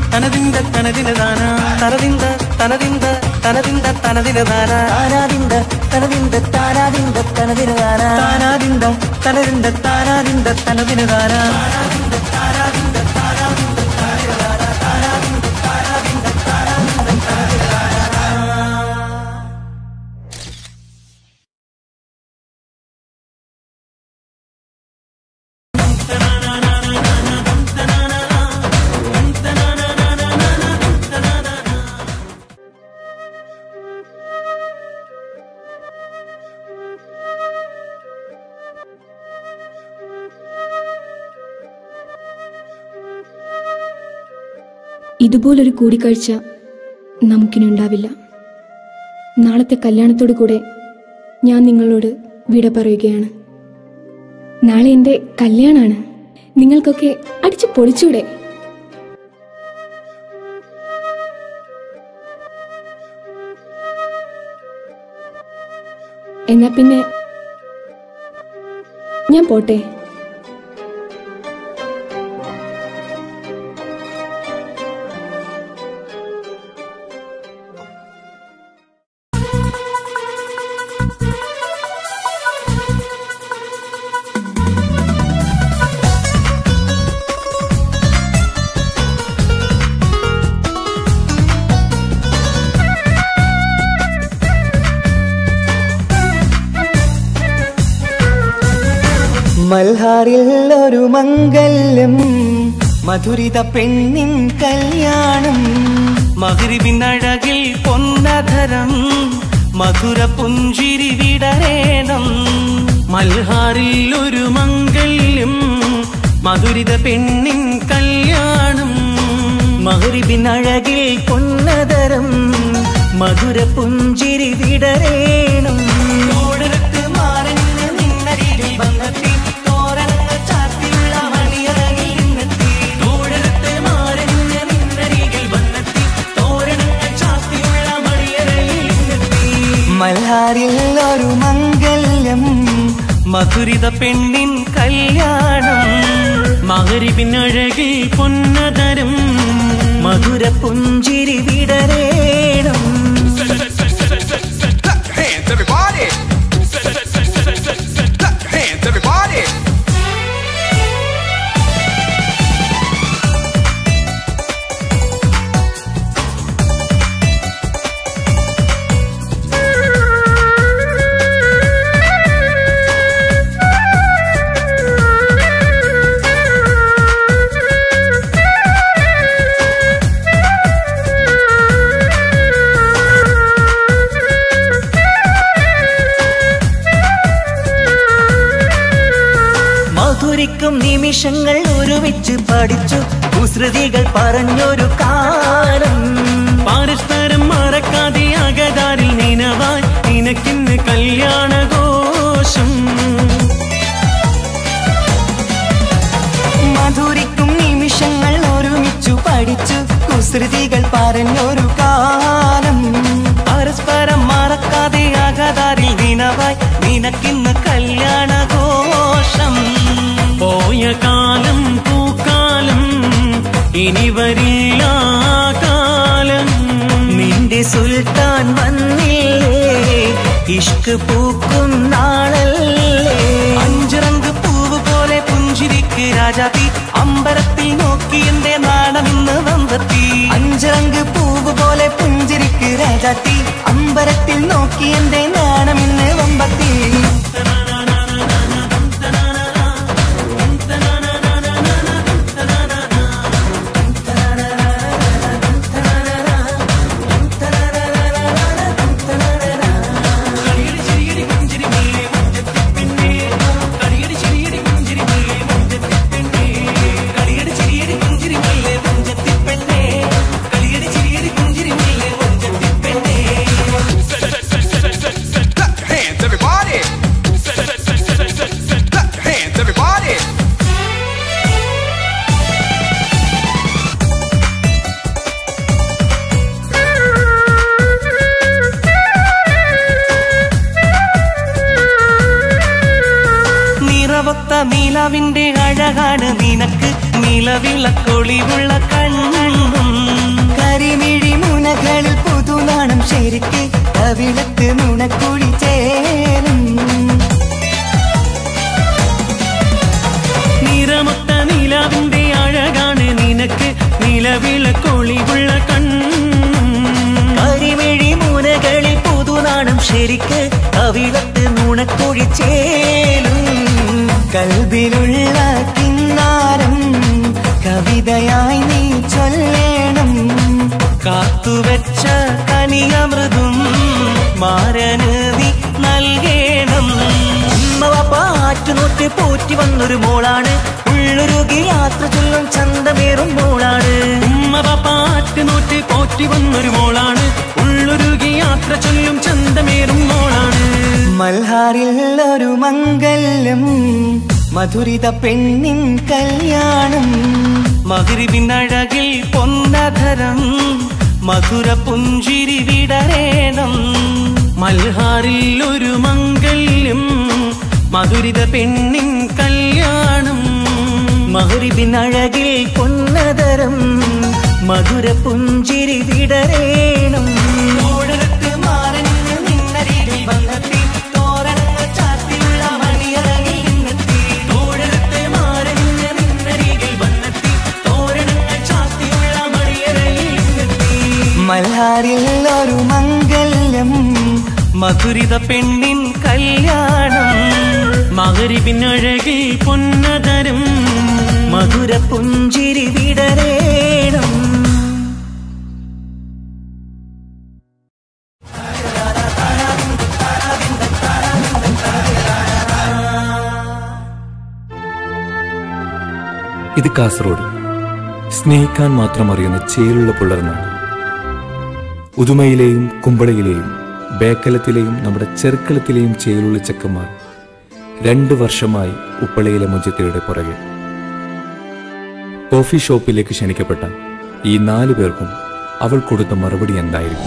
തനതിന്ത തനതിന ദാന തനതിന്ത തനതിന്ത തനതിന്ത തനതിന ദാന താനാതിന്ത തനതിന്ത താനാതിന്ത തനതിന ദാന താനാതിന്ത തനതിന്ത താനാതിന്ത തനതിന ദാന ഇതുപോലൊരു കൂടിക്കാഴ്ച നമുക്കിനി ഉണ്ടാവില്ല നാളത്തെ കല്യാണത്തോടു കൂടെ ഞാൻ നിങ്ങളോട് വിട പറയുകയാണ് നാളെ എൻ്റെ കല്യാണാണ് നിങ്ങൾക്കൊക്കെ അടിച്ചു പൊളിച്ചൂടെ എന്നാ പിന്നെ ഞാൻ പോട്ടെ മൽഹാറിൽ ഒരു മംഗല്യം മധുരിത പെണ്ണിൻ കല്യാണം മകരിവിനഴകിൽ പൊന്നധരം മധുര പുഞ്ചിരി വിടരേണം മൽഹാറിൽ ഒരു മംഗല്യം മധുരിത പെണ്ണിൻ കല്യാണം മകരിബിനഴകിൽ പൊന്നതരം മധുര പുഞ്ചിരി വിടരേണം തോടരത്ത് മാറഞ്ഞ് നിന്നരികിൽ വന്നെത്തി തോരണങ്ങൾ ചാത്തിയുള്ള മണിയറകിൽ നിന്നെത്തി തോടരത്ത് മാറഞ്ഞ് നിന്നരികിൽ വന്നെത്തി തോരണങ്ങൾ ചാത്തിയുള്ള മണിയറയിൽ നിന്നെത്തി മൽഹാറിൽ ഒരു മംഗല്യം മധുരിത പെണ്ണിൻ കല്യാണം മകരിവിനഴകിൽ പൊന്നതരം മധുര പുഞ്ചിരി വിടരേണം Hands, everybody. Hands, everybody. മധുരിക്കും നിമിഷങ്ങൾ ഒരുമിച്ച് പഠിച്ചു കുസൃതികൾ പറഞ്ഞൊരു കാലം പരസ്പരം മറക്കാതെ അകതാരിൽ നിനവായി നിനക്കിന്ന് കല്യാണഘോഷം മധുരിക്കും നിമിഷങ്ങൾ ഒരുമിച്ചു പഠിച്ചു കുസൃതികൾ പറഞ്ഞൊരു കാലം പരസ്പരം മറക്കാതെ അകതാരിൽ നിനവായി നിനക്കിന്ന് കല്യാണഘോഷം പോയ കാലം പൂക്കാലം ഇനി വരില്ല ആ കാലം നിന്റെ സുൽത്താൻ വന്നില്ലേ ഇഷ്ക് പൂക്കും നാളല്ലേ അഞ്ചിറങ്ക് പൂവ് പോലെ പുഞ്ചിരിക്ക് രാജാതി അമ്പരത്തിൽ നോക്കി എന്റെ നാണമിന്ന് വന്നെത്തി അഞ്ചിറങ്ക് പൂവ് പോലെ പുഞ്ചിരിക്ക് രാജാത്തി അമ്പരത്തിൽ നോക്കി എന്റെ നാണമിന്ന് വമ്പത്തി Hands, everybody. Hands, everybody. നിറവൊത്ത നിലവിന്റെ അഴകാണ് നിനക്ക് നിലവിളക്കൊളിവുള്ള കണ്ണും കരിമിഴി മുനകളിൽ പുതുനാണം ശരിക്ക് കവിളത്ത് നുണക്കുഴി ചേരും നിറമൊത്ത നിലാവിന്റെ അഴകാണ് നിനക്ക് നിലവിളക്കൊളിവുള്ള കണ്ണും കരിമിഴി മുനകളിൽ പുതുനാണം ശരിക്ക് കവിളത്ത് നുണക്കുഴി ചേലും കൽബിലുള്ള കിന്നാരം കവിതയായി നീ ചൊല്ലേണം കാത്തുവെച്ച കനിയമൃതും മാരന് നീ നൽകേണം ഉമ്മവ പാറ്റുനോറ്റ് പോറ്റി വന്നൊരു മോളാണ് ഉള്ളൊരുകി യാത്ര ചൊല്ലും ചന്തമേറും മോളാണ് ഉമ്മ പാറ്റ് നോറ്റ് പോറ്റി വന്നൊരു മോളാണ് ഉള്ളൊരുകി യാത്ര ചൊല്ലും ചന്തമേറും മോളാണ് മൽഹാറിൽ ഒരു മംഗല്യം മധുരിത പെണ്ണിൻ കല്യാണം മകരിവിനഴകിൽ പൊന്നധരം മധുര പുഞ്ചിരി വിടരേണം മൽഹാറിൽ ഒരു മംഗല്യം മധുരിത പെണ്ണിൻ കല്യാണം മഹരിബിനഴകിൽ പൊന്നതരം മധുര പുഞ്ചിരി വിടരേണം ഓടരത്ത് മാറഞ്ഞ് നിന്നരികിൽ വന്നെത്തി തോരണങ്ങൾ ചാത്തിയുള്ള മണിയറങ്ങിൽ നിന്നെത്തി ഓടരത്തെ മാറഞ്ഞ് നിന്നരികിൽ വന്നെത്തി തോരണങ്ങൾ ചാത്തിയുള്ള മണിയറയിൽ നിന്നെത്തി മൽഹാറിൽ ഒരു മംഗല്യം മധുരിത പെണ്ണിൻ കല്യാണം മകരിവിനഴകിൽ പൊന്നതരം മധുര പുഞ്ചിരി വിടരേണം ഇത് കാസർഗോഡ് സ്നേഹിക്കാൻ മാത്രം അറിയുന്ന ചേലുള്ള പുലർന്നാണ് ഉദുമയിലെയും കുമ്പളയിലെയും ബേക്കലത്തിലെയും നമ്മുടെ ചെറുക്കളത്തിലെയും ചേലുള്ള ചെക്കന്മാർ രണ്ട് വർഷമായി ഉപ്പളയിലെ മുഞ്ചത്തിയുടെ പുറകെ കോഫി ഷോപ്പിലേക്ക് ക്ഷണിക്കപ്പെട്ട ഈ നാലു പേർക്കും അവൾ കൊടുത്ത മറുപടി എന്തായിരിക്കും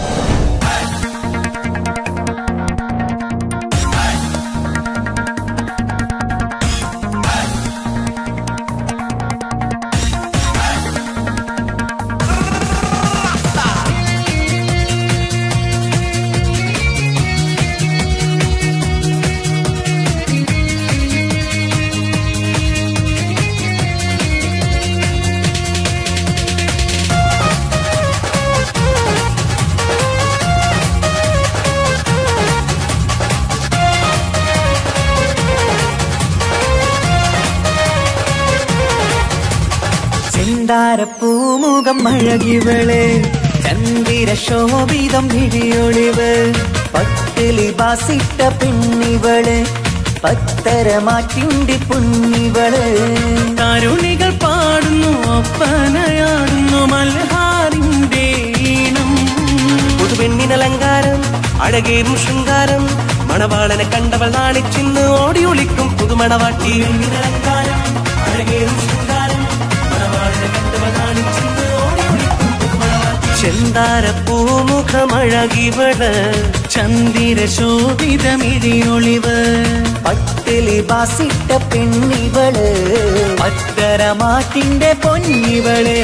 ചെന്താരപ്പൂമുഖം അഴകിവള് ചന്ദിര ശോഭിതം വിഴിയൊളിവ് പട്ടിലി ബാസിട്ട പെണ്ണിവള് പത്തരമാറ്റിണ്ടി പൊന്നിവള് കരുണികൾ പാടുന്നു ഒപ്പനയാടുന്നു മൽഹാറിന്റെ ഈണം പുതുപെണ്ണിനലങ്കാരം അഴകേറും ശൃംഗാരം മണവാളനെ കണ്ടവൾ നാണിച്ചിന്ന് ഓടി ഒളിക്കും പുതുമണവാട്ടി അലങ്കാരം അഴകേറും ശൃംഗാരം മണവാളനെ കണ്ടവൾ നാണിച്ചിന്ന് ഓടി ഒളിക്കും പുതുമണവാട്ടി ചെന്താരപ്പൂമുഖമഴകിവള് ചന്ദിര ശോഭിതമിഴിയൊളിവ് പട്ടിലി ബാസിട്ട പെണ്ണിവള് പത്തരമാറ്റിന്റെ പൊന്നിവള്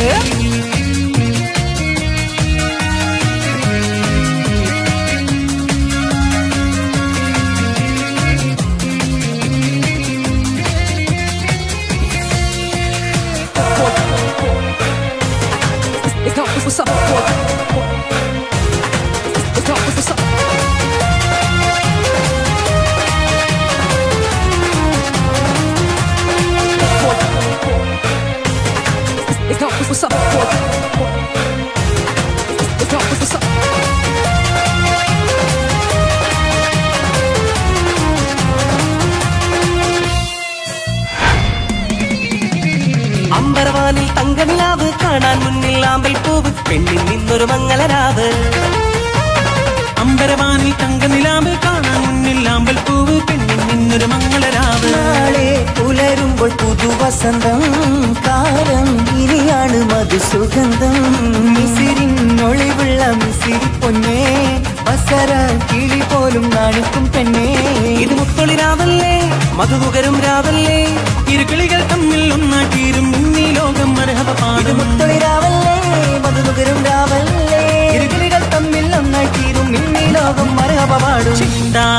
അമ്പരവാനിൽ തങ്കനിലാവ് കാണാൻ മുന്നിൽ ആമ്പൽ പൂവ് പെണ്ണിൽ നിന്നൊരു മംഗളരാവ് അമ്പരവാനിൽ തങ്കനിലാവ് കാണാൻ മുന്നിൽ ആമ്പൽ പൂവ് പെണ്ണിൽ നിന്നൊരു മംഗളരാവ് നാളെ പുലരുമ്പോൾ പുതുവസന്തം കാലം ഇനിയാണ് മധുസുഗന്ധം മിസിരിനൊളിവുള്ള മിസിരി പൊന്നേ വസര കിളി പോലും നാണിക്കും പെണ്ണേ ഇത് മുത്തൊളിരാവല്ലേ മധുകുകരും രാവല്ലേ ഇരുകിളികൾ തമ്മിൽ ഒന്നാട്ടീരും ഇന്നീ ലോകം മരഹവ ഇത് പാടും മുത്തൊളിരാവല്ലേ മധുനുകരും രാവല്ലേ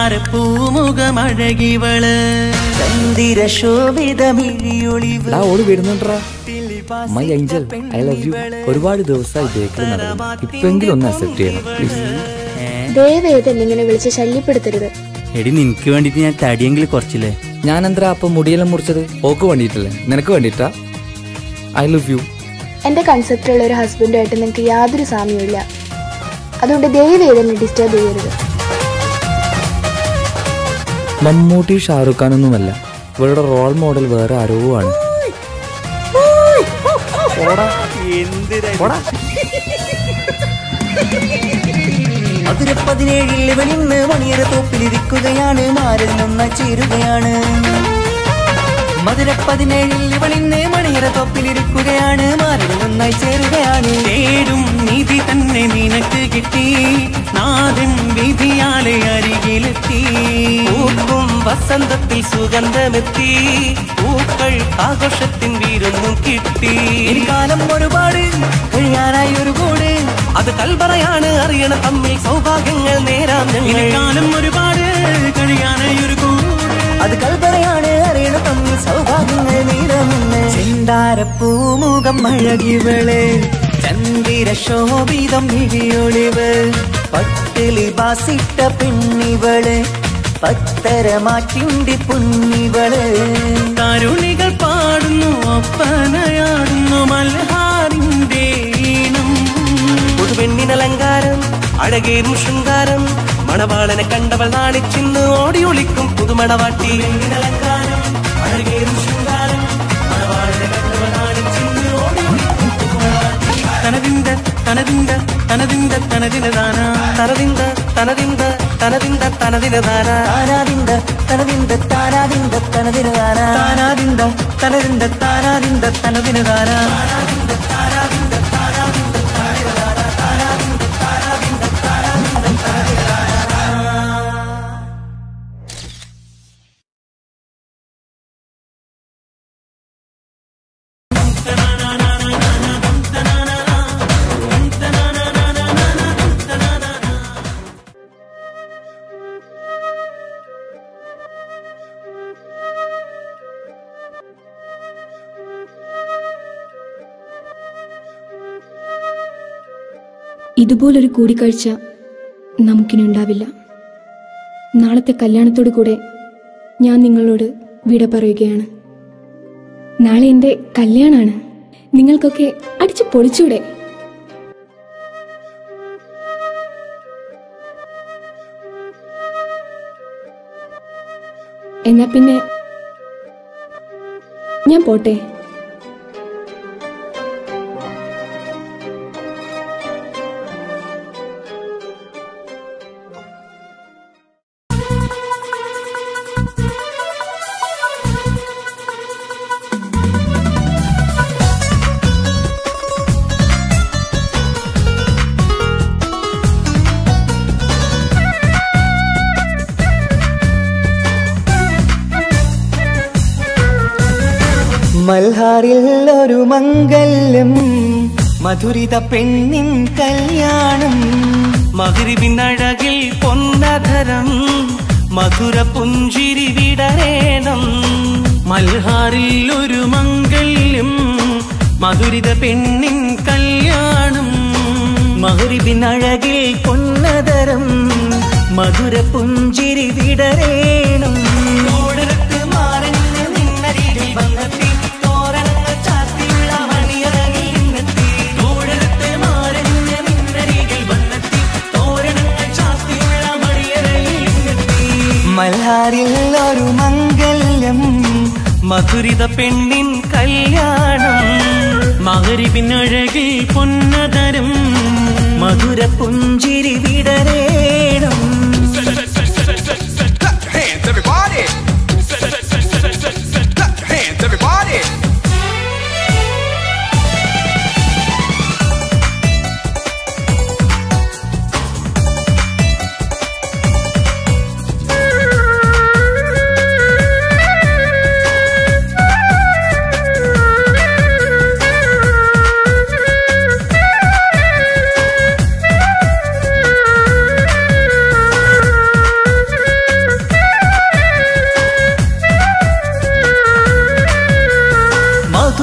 ചെന്താരപ്പൂമുഖമഴകിവള് ചന്ദിര ശോഭിത മിഴിയൊളിവ് ഡാ ഓടി വരുന്നുണ്ടാ my angel I love you ഒരുപാട് ദിവസമായി ബേക്കറി നടക്കുന്നു ഇപ്പെങ്കിലും ഒന്ന് അക്സെപ്റ്റ് ചെയ്യണം പ്ലീസ് ദയവേദൻ ഇങ്ങനെ വിളിച്ച് ശല്യപ്പെടുത്തരുത് എടി നിനക്ക് വേണ്ടിട്ട് ഞാൻ തടിയെങ്കിലും കുറച്ചില്ലേ ഞാൻ എന്താ അപ്പൊ മുടിയെല്ലാം മുറിച്ചത് ഓക്ക് വേണ്ടിയിട്ടല്ലേ നിനക്ക് വേണ്ടിയിട്ടാ ഐ ലവ് യു എന്റെ കൺസെപ്റ്റുള്ള ഒരു ഹസ്ബൻഡുമായിട്ട് നിങ്ങൾക്ക് യാതൊരു സാമ്യമില്ല അതുകൊണ്ട് ദയവേദനെ ഡിസ്റ്റർബ് ചെയ്യരുത് മമ്മൂട്ടി ഷാറുഖ് ഖാനൊന്നുമല്ല ഇവരുടെ റോൾ മോഡൽ വേറെ ആരോ ആണ് മധുര പതിനേഴിൽ വെളിന്ന് മണിയറ തോപ്പിലിരിക്കുകയാണ് മാറിൽ നന്നായി ചേരുകയാണ് മധുര പതിനേഴിൽ വെളിന്ന് മണിയറ തോപ്പിലിരിക്കുകയാണ് മാറിൽ നന്നായി ചേരുകയാണ് തേടും നിധി തന്നെ നിനക്ക് കിട്ടി നാദൻ വിധിയാലെ അരികിലെത്തി പൂക്കും വസന്തത്തിൽ സുഗന്ധമെത്തി പൂക്കൾ ആഘോഷത്തിൻ വീരൊന്നും കിട്ടി ഇനി കാലം ഒരുപാട് കഴിയാനായി ഒരു കൂട് അത് കൽപറയാണ് അറിയണ തമ്മിൽ സൗഭാഗ്യങ്ങൾ നേരാം ഞങ്ങൾ കാലം ഒരുപാട് കഴിയാനായി ഒരു കൂട് അത് കൽപ്പനയാണ് അറിയണ തമ്മിൽ സൗഭാഗ്യങ്ങൾ നീരമെന്ന് ചെന്താരപ്പൂമുഖം അഴകിവള് ചന്ദിര ശോഭിതം മിഴിയൊളിവ് പട്ടിലി ബാസിട്ട പെണ്ണിവള് പത്തരമാറ്റിണ്ടി പുണ്ണിവള് കരുണികൾ പാടുന്നു ഒപ്പനയാടുന്നു മൽഹാറിന്റെ ഈണം പുതുപെണ്ണിനലങ്കാരം അഴകേറും ശൃംഗാരം മണവാളനെ കണ്ടവൾ നാണിച്ചിന്ന് ഓടി ഒളിക്കും പുതുമണവാട്ടി പെണ്ണിനലങ്കാരം അഴകേറും ശൃംഗാരം മണവാളനെ കണ്ടവൾ നാണിച്ചിന്ന് ഓടി ഒളിക്കും പുതുമണവാട്ടി തനതിന്ത തനതിന്ത തനതിന്ത തനതിനദാന തനതിന്ത തനതിന്ത തനതിന്ത തനതിനദാന താനാദിന്ത തനതിന്ത താനാദിന്ത തനതിനതാന താനാദിന്ത തനതിന്ത താനാദിന്ത തനതിനതാന ഇതുപോലൊരു കൂടിക്കാഴ്ച നമുക്കിനി ഉണ്ടാവില്ല നാളത്തെ കല്യാണത്തോടു കൂടെ ഞാൻ നിങ്ങളോട് വിട പറയുകയാണ് നാളെ എൻ്റെ കല്യാണാണ് നിങ്ങൾക്കൊക്കെ അടിച്ചു പൊളിച്ചൂടെ എന്നാ പിന്നെ ഞാൻ പോട്ടെ മൽഹാറിൽ ഒരു മംഗല്യം മധുരിത പെണ്ണിൻ കല്യാണം മകരിവിനഴകിൽ പൊന്നധരം മധുര പുഞ്ചിരി വിടരേണം മൽഹാറിൽ ഒരു മംഗല്യം മധുരിത പെണ്ണിൻ കല്യാണം മകരിവിനഴകിൽ പൊന്നതരം മധുര പുഞ്ചിരി വിടരേണം ഓടരത്ത് മാറഞ്ഞ് നിന്നരികിൽ വന്നെത്തി തോരണങ്ങൾ ചാത്തിയുള്ള മണിയറകിൽ നിന്നെത്തി ഓടരത്ത് മാറഞ്ഞ് നിന്നരികിൽ വന്നെത്തി തോരണങ്ങൾ ചാത്തിയുള്ള മണിയറകിൽ നിന്നെത്തി മൽഹാറിൽ ഒരു മംഗല്യം മധുരിത പെണ്ണിൻ കല്യാണം മകരിവിനഴകിൽ പൊന്നതരം മധുര പുഞ്ചിരി വിടരേണം Hands, everybody! Hands, everybody!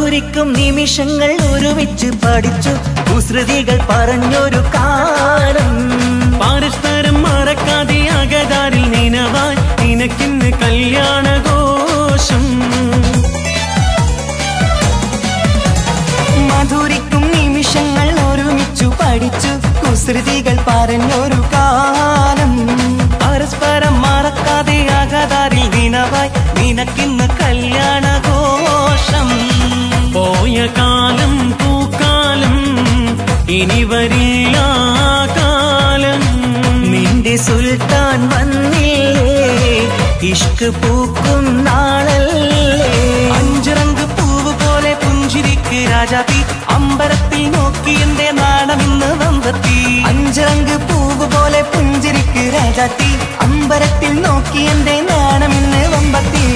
മധുരിക്കും നിമിഷങ്ങൾ ഒരുമിച്ച് പഠിച്ചു കുസൃതികൾ പറഞ്ഞൊരു കാലം പരസ്പരം മറക്കാതെ അകതാരിൽ നിനവായി നിനക്കിന്ന് കല്യാണഘോഷം മധുരിക്കും നിമിഷങ്ങൾ ഒരുമിച്ചു പഠിച്ചു കുസൃതികൾ പറഞ്ഞൊരു കാലം പരസ്പരം മറക്കാതെ അകതാരിൽ ദിനവായി നിനക്കിന്ന് കല്യാണഘോഷം പോയ കാലം പൂക്കാലം ഇനി വരില്ല ആ കാലം നിന്റെ സുൽത്താൻ വന്നില്ലേ ഇഷ്ക് പൂക്കും നാളല്ലേ അഞ്ചിറങ്ക് പൂവ് പോലെ പുഞ്ചിരിക്ക് രാജാത്തി അമ്പരത്തിൽ നോക്കി എന്റെ നാണം ഇന്ന് വമ്പത്തി അഞ്ചിറങ്ക് പൂവ് പോലെ പുഞ്ചിരിക്ക് രാജാത്തി അമ്പരത്തിൽ നോക്കി എന്റെ നാണം ഇന്ന് വമ്പത്തി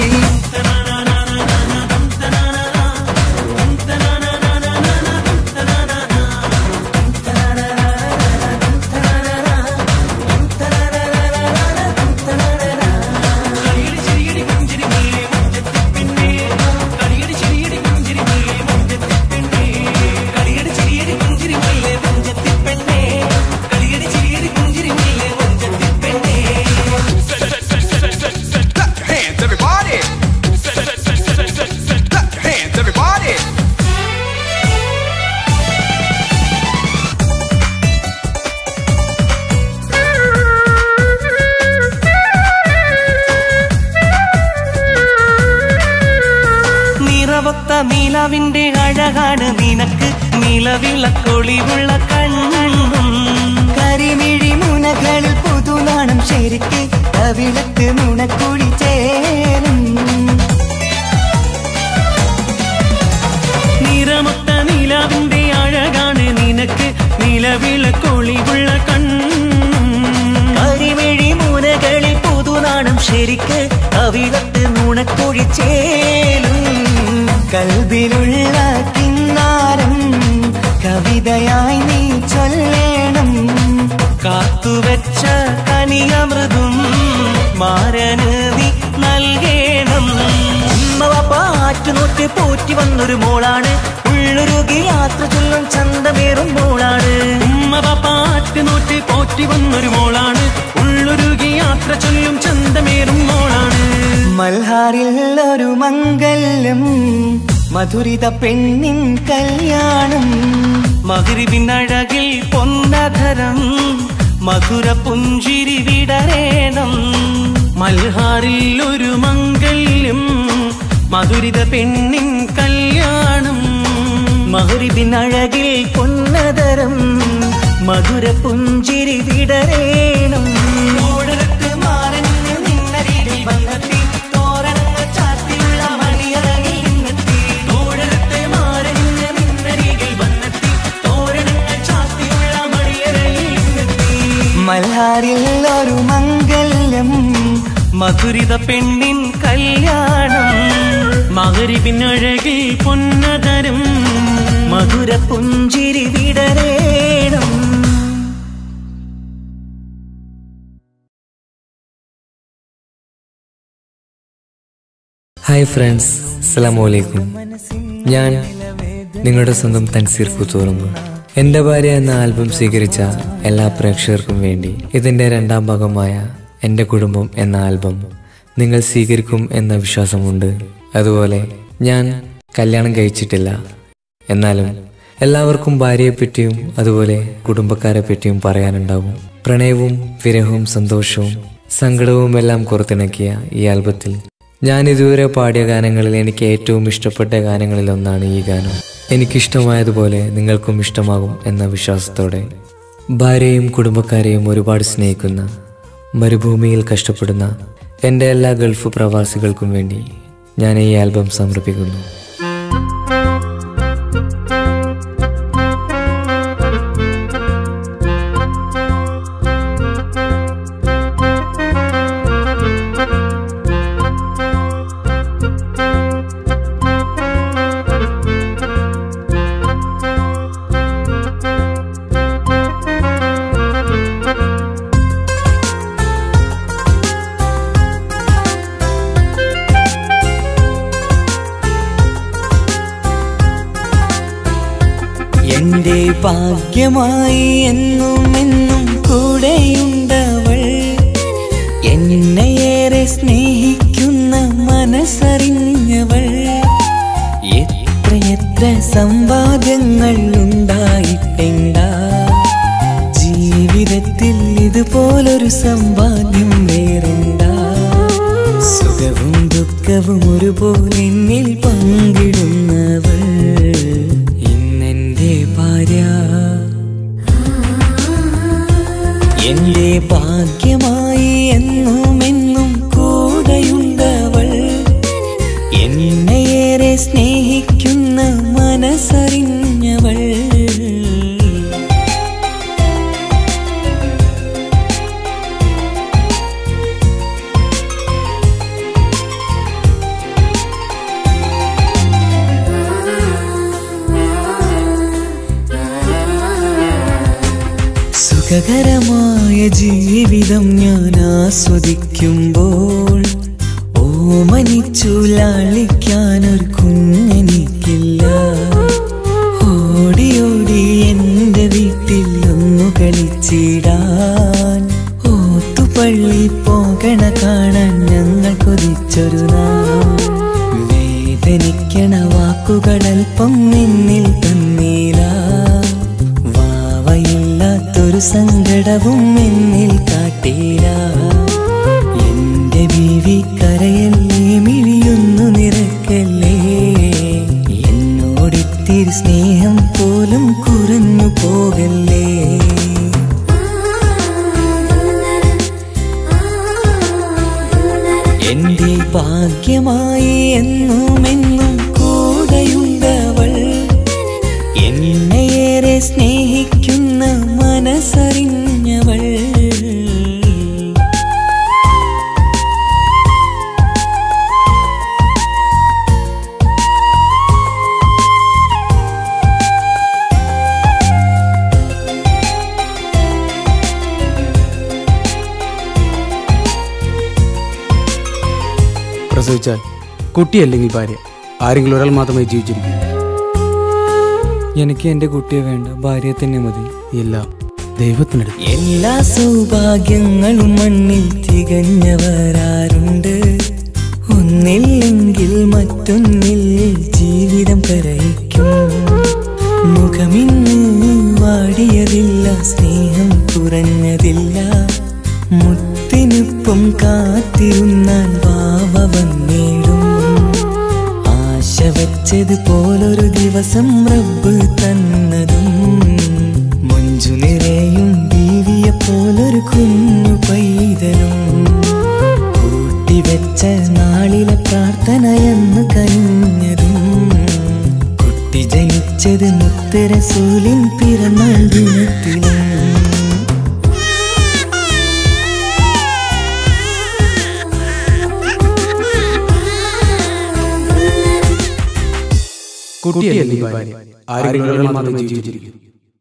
Hands, everybody! Hands, everybody! നിറവൊത്ത നിലവിന്റെ അഴകാണ് നിനക്ക് നിലവിളക്കൊളിവുള്ള കണ്ണും കരിമിഴി മുനകളിൽ പുതുനാണം ശരിക്ക് കവിളത്ത് നുണക്കുഴി ചേരും നിറമൊത്ത നിലാവിന്റെ അഴകാണ് നിനക്ക് നിലവിളക്കൊളിവുള്ള കണ്ണും കരിമിഴി മുനകളിൽ പുതുനാണം ശരിക്ക് കവിളത്ത് നുണക്കുഴി ചേലും കൽബിലുള്ള കിന്നാരം കവിതയായി നീ ചൊല്ലേണം കാത്തുവെച്ച കനിയമൃതും മാരന് നീ നൽകേണം ഉമ്മവ പാറ്റുനോറ്റ് പോറ്റി വന്നൊരു മോളാണ് ഉള്ളൊരുകി യാത്ര ചൊല്ലും ചന്തമേറും മോളാണ് ഉമ്മ പാറ്റ് നോറ്റ് പോറ്റി വന്നൊരു മോളാണ് ഉള്ളൊരുകി യാത്ര ചൊല്ലും ചന്തമേറും മോളാണ് മൽഹാറിൽ ഒരു മംഗല്യം മധുരിത പെണ്ണിൻ കല്യാണം മകരിവിനഴകിൽ പൊന്നധരം മധുര പുഞ്ചിരി വിടരേണം മൽഹാറിൽ ഒരു മംഗല്യം മധുരിത പെണ്ണിൻ കല്യാണം മകരിവിനഴകിൽ പൊന്നധരം മധുര പുഞ്ചിരി വിടരേണം ഓടരത്ത് മാറന്ന് നിന്നരികിൽ വന്നെത്തി തോരണങ്ങൾ ചാത്തിയുള്ള മണിയറകിൽ നിന്നെത്തി ഓടരത്ത് മാറന്ന് നിന്നരികിൽ വന്നെത്തി തോരണങ്ങൾ ചാത്തിയുള്ള മണിയറകിൽ നിന്നെത്തി മൽഹാറിൽ ഒരു മംഗല്യം മധുരിത പെണ്ണിൻ കല്യാണം മകരിപ്പിനഴകിൽ പൊന്നതരം മധുര പുഞ്ചിരി വിടരേണം ഹായ് ഫ്രണ്ട്സ് അസ്സലാമലൈക്കും ഞാൻ നിങ്ങളുടെ സ്വന്തം തൻസീർ പുത്തൂറുന്നു എൻ്റെ ഭാര്യ എന്ന ആൽബം സ്വീകരിച്ച എല്ലാ പ്രേക്ഷകർക്കും വേണ്ടി ഇതിൻ്റെ രണ്ടാം ഭാഗമായ എൻ്റെ കുടുംബം എന്ന ആൽബം നിങ്ങൾ സ്വീകരിക്കും എന്ന വിശ്വാസമുണ്ട് അതുപോലെ ഞാൻ കല്യാണം കഴിച്ചിട്ടില്ല എന്നാലും എല്ലാവർക്കും ഭാര്യയെപ്പറ്റിയും അതുപോലെ കുടുംബക്കാരെ പറ്റിയും പറയാനുണ്ടാവും പ്രണയവും വിരഹവും സന്തോഷവും സങ്കടവും എല്ലാം പുറത്തിണക്കിയ ഈ ആൽബത്തിൽ ഞാൻ ഇതുവരെ പാടിയ ഗാനങ്ങളിൽ എനിക്ക് ഏറ്റവും ഇഷ്ടപ്പെട്ട ഗാനങ്ങളിൽ ഒന്നാണ് ഈ ഗാനം എനിക്കിഷ്ടമായതുപോലെ നിങ്ങൾക്കും ഇഷ്ടമാകും എന്ന വിശ്വാസത്തോടെ ഭാര്യയും കുടുംബക്കാരെയും ഒരുപാട് സ്നേഹിക്കുന്ന മരുഭൂമിയിൽ കഷ്ടപ്പെടുന്ന എൻ്റെ എല്ലാ ഗൾഫ് പ്രവാസികൾക്കും വേണ്ടി ഞാൻ ഈ ആൽബം സമർപ്പിക്കുന്നു ും എന്റെ ഭാഗ്യമായി എന്നും എന്നും കൂടെയുണ്ടവൾ എന്നെയേറെ സ്നേഹിക്കുന്ന മനസ്സറിഞ്ഞവൾ എത്രയെത്ര സമ്പാദ്യങ്ങൾ ഉണ്ടായിട്ടെന്താ ജീവിതത്തിൽ ഇതുപോലൊരു സമ്പാദ്യം വേറെന്താ സുഖവും ദുഃഖവും ഒരുപോലെ എന്നിൽ പങ്കിടുന്നവൾ ഇന്നെന്റെ ഭാര്യ എന്റെ ഭാഗ്യമായി എന്നും എന്നും കൂടെയുണ്ടവൾ എന്നെയേറെ സ്നേഹിക്കുന്ന മനസ്സറിഞ്ഞവൾ സുഖകരമായ ജീവിതം ഞാൻ ആസ്വദിക്കുമ്പോൾ ഓമനിച്ചു ലാളിക്കാനൊരു കുഞ്ഞെനിക്കില്ല ഓടി ഓടി എൻ്റെ വീട്ടിൽ ഒന്നു കളിച്ചിടാൻ ഓത്തുപള്ളി പോകണ കാണാൻ ഞങ്ങൾ കൊതിച്ചൊരു നാൾ വേദനിക്കണ വാക്കുകളൽപ്പം നിന്നിൽ തന്നീല വാവയില്ലാത്തൊരു സങ്കടവും എന്നിൽ കാട്ടീല എന്റെ ബീവി കരയല്ലേ മിഴിയൊന്നു നിറക്കല്ലേ എന്നോടിത്തിരി സ്നേഹം പോലും കുറഞ്ഞു പോകല്ലേ എന്റെ ഭാഗ്യമായി എന്നും എന്നും കൂടെയുണ്ടവൾ എന്നെയേറെ സ്നേഹിക്കുന്ന മനസ്സറിഞ്ഞവൾ പ്രസവിച്ചാൽ കുട്ടിയല്ലെങ്കിൽ ഭാര്യ ആരെങ്കിലും ഒരാൾ മാത്രമേ ജീവിച്ചിരിക്കൂ എനിക്ക് എൻ്റെ കുട്ടിയെ വേണ്ട ഭാര്യയെ തന്നെ മതി ഇല്ല ദൈവത്തിനടുത്ത് എല്ലാ സൗഭാഗ്യങ്ങളും മണ്ണിൽ തികഞ്ഞവരാരുണ്ട് ഒന്നില്ലെങ്കിൽ മറ്റൊന്നിൽ ജീവിതം കരയിക്കും മുഖമിന്ന് വാടിയതില്ല സ്നേഹം കുറഞ്ഞതില്ല മുത്തിനൊപ്പം കാത്തിരുന്നാൽ വാവ വന്നിടും ആശ വച്ചത് പോലൊരു ദിവസം റബ്ബ് തന്നതും മഞ്ജു നിറയും ബീവിയെ പോലൊരു കുഞ്ഞു പൈതലും കൂട്ടിവെച്ച നാളിലെ പ്രാർത്ഥനയെന്ന് കഴിഞ്ഞതും കുട്ടി ജനിച്ചത് മുത്തരസൂലിൻ പിറന്നാൾ ദിനത്തിലും കുട്ടിയല്ലെങ്കിൽ ഭാര്യ ആരെങ്കിലും ഒരാൾ മാത്രമേ ജീവിച്ചിരിക്കൂ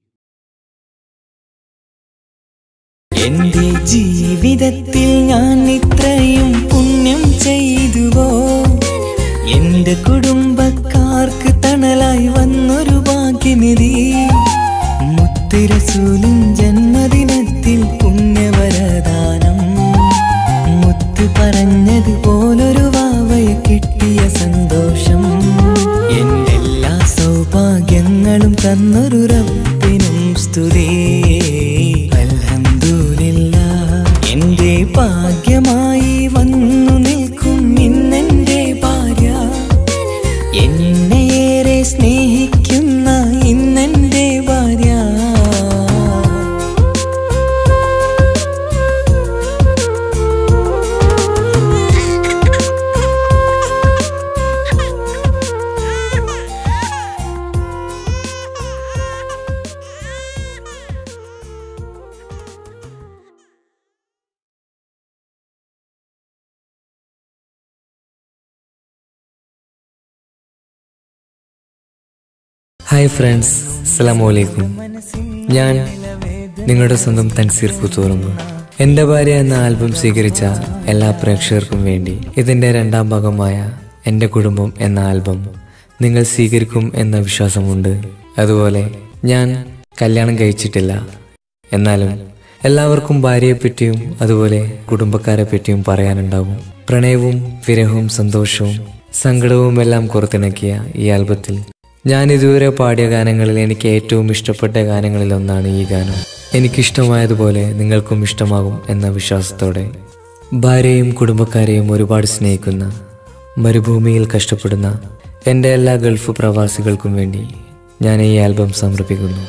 എന്റെ ജീവിതത്തിൽ ഞാൻ ഇത്രയും പുണ്യം ചെയ്തുവോ എന്റെ കുടുംബക്കാർക്ക് തണലായി വന്നൊരു ഭാഗ്യനിധി മുത്തുരസൂലിൻ ജന്മദിനത്തിൽ പുണ്യവരദാനം മുത്ത് പറഞ്ഞത് പോലൊരു വാവയെ കിട്ടിയ സന്തോഷം എന്റെ എല്ലാ സൗഭാഗ്യങ്ങളും തന്നൊരു റബ്ബിനും സ്തുതി അൽഹംദുലില്ല എന്റെ ഭാഗ്യമായി വന്നു നിൽക്കും ഇന്നെന്റെ ഭാര്യ എന്നെയേറെ സ്നേഹിക്കുന്ന ഇന്നെന്റെ ഭാര്യ ഹായ് ഫ്രണ്ട്സ് അസ്സലാമു അലൈക്കും ഞാൻ നിങ്ങളുടെ സ്വന്തം തൻസീർ ഫുത്തൂറുമ്പ് എൻ്റെ ഭാര്യ എന്ന ആൽബം സ്വീകരിച്ച എല്ലാ പ്രേക്ഷകർക്കും വേണ്ടി ഇതിൻ്റെ രണ്ടാം ഭാഗമായ എൻ്റെ കുടുംബം എന്ന ആൽബം നിങ്ങൾ സ്വീകരിക്കും എന്ന വിശ്വാസമുണ്ട് അതുപോലെ ഞാൻ കല്യാണം കഴിച്ചിട്ടില്ല എന്നാലും എല്ലാവർക്കും ഭാര്യയെപ്പറ്റിയും അതുപോലെ കുടുംബക്കാരെ പറ്റിയും പറയാനുണ്ടാകും പ്രണയവും വിരഹവും സന്തോഷവും സങ്കടവും എല്ലാം പുറത്തിണക്കിയ ഈ ആൽബത്തിൽ ഞാൻ ഇതുവരെ പാടിയ ഗാനങ്ങളിൽ എനിക്ക് ഏറ്റവും ഇഷ്ടപ്പെട്ട ഗാനങ്ങളിൽ ഒന്നാണ് ഈ ഗാനം എനിക്കിഷ്ടമായതുപോലെ നിങ്ങൾക്കും ഇഷ്ടമാകും എന്ന വിശ്വാസത്തോടെ ഭാര്യയും കുടുംബക്കാരെയും ഒരുപാട് സ്നേഹിക്കുന്ന മരുഭൂമിയിൽ കഷ്ടപ്പെടുന്ന എൻ്റെ എല്ലാ ഗൾഫ് പ്രവാസികൾക്കും വേണ്ടി ഞാൻ ഈ ആൽബം സമർപ്പിക്കുന്നു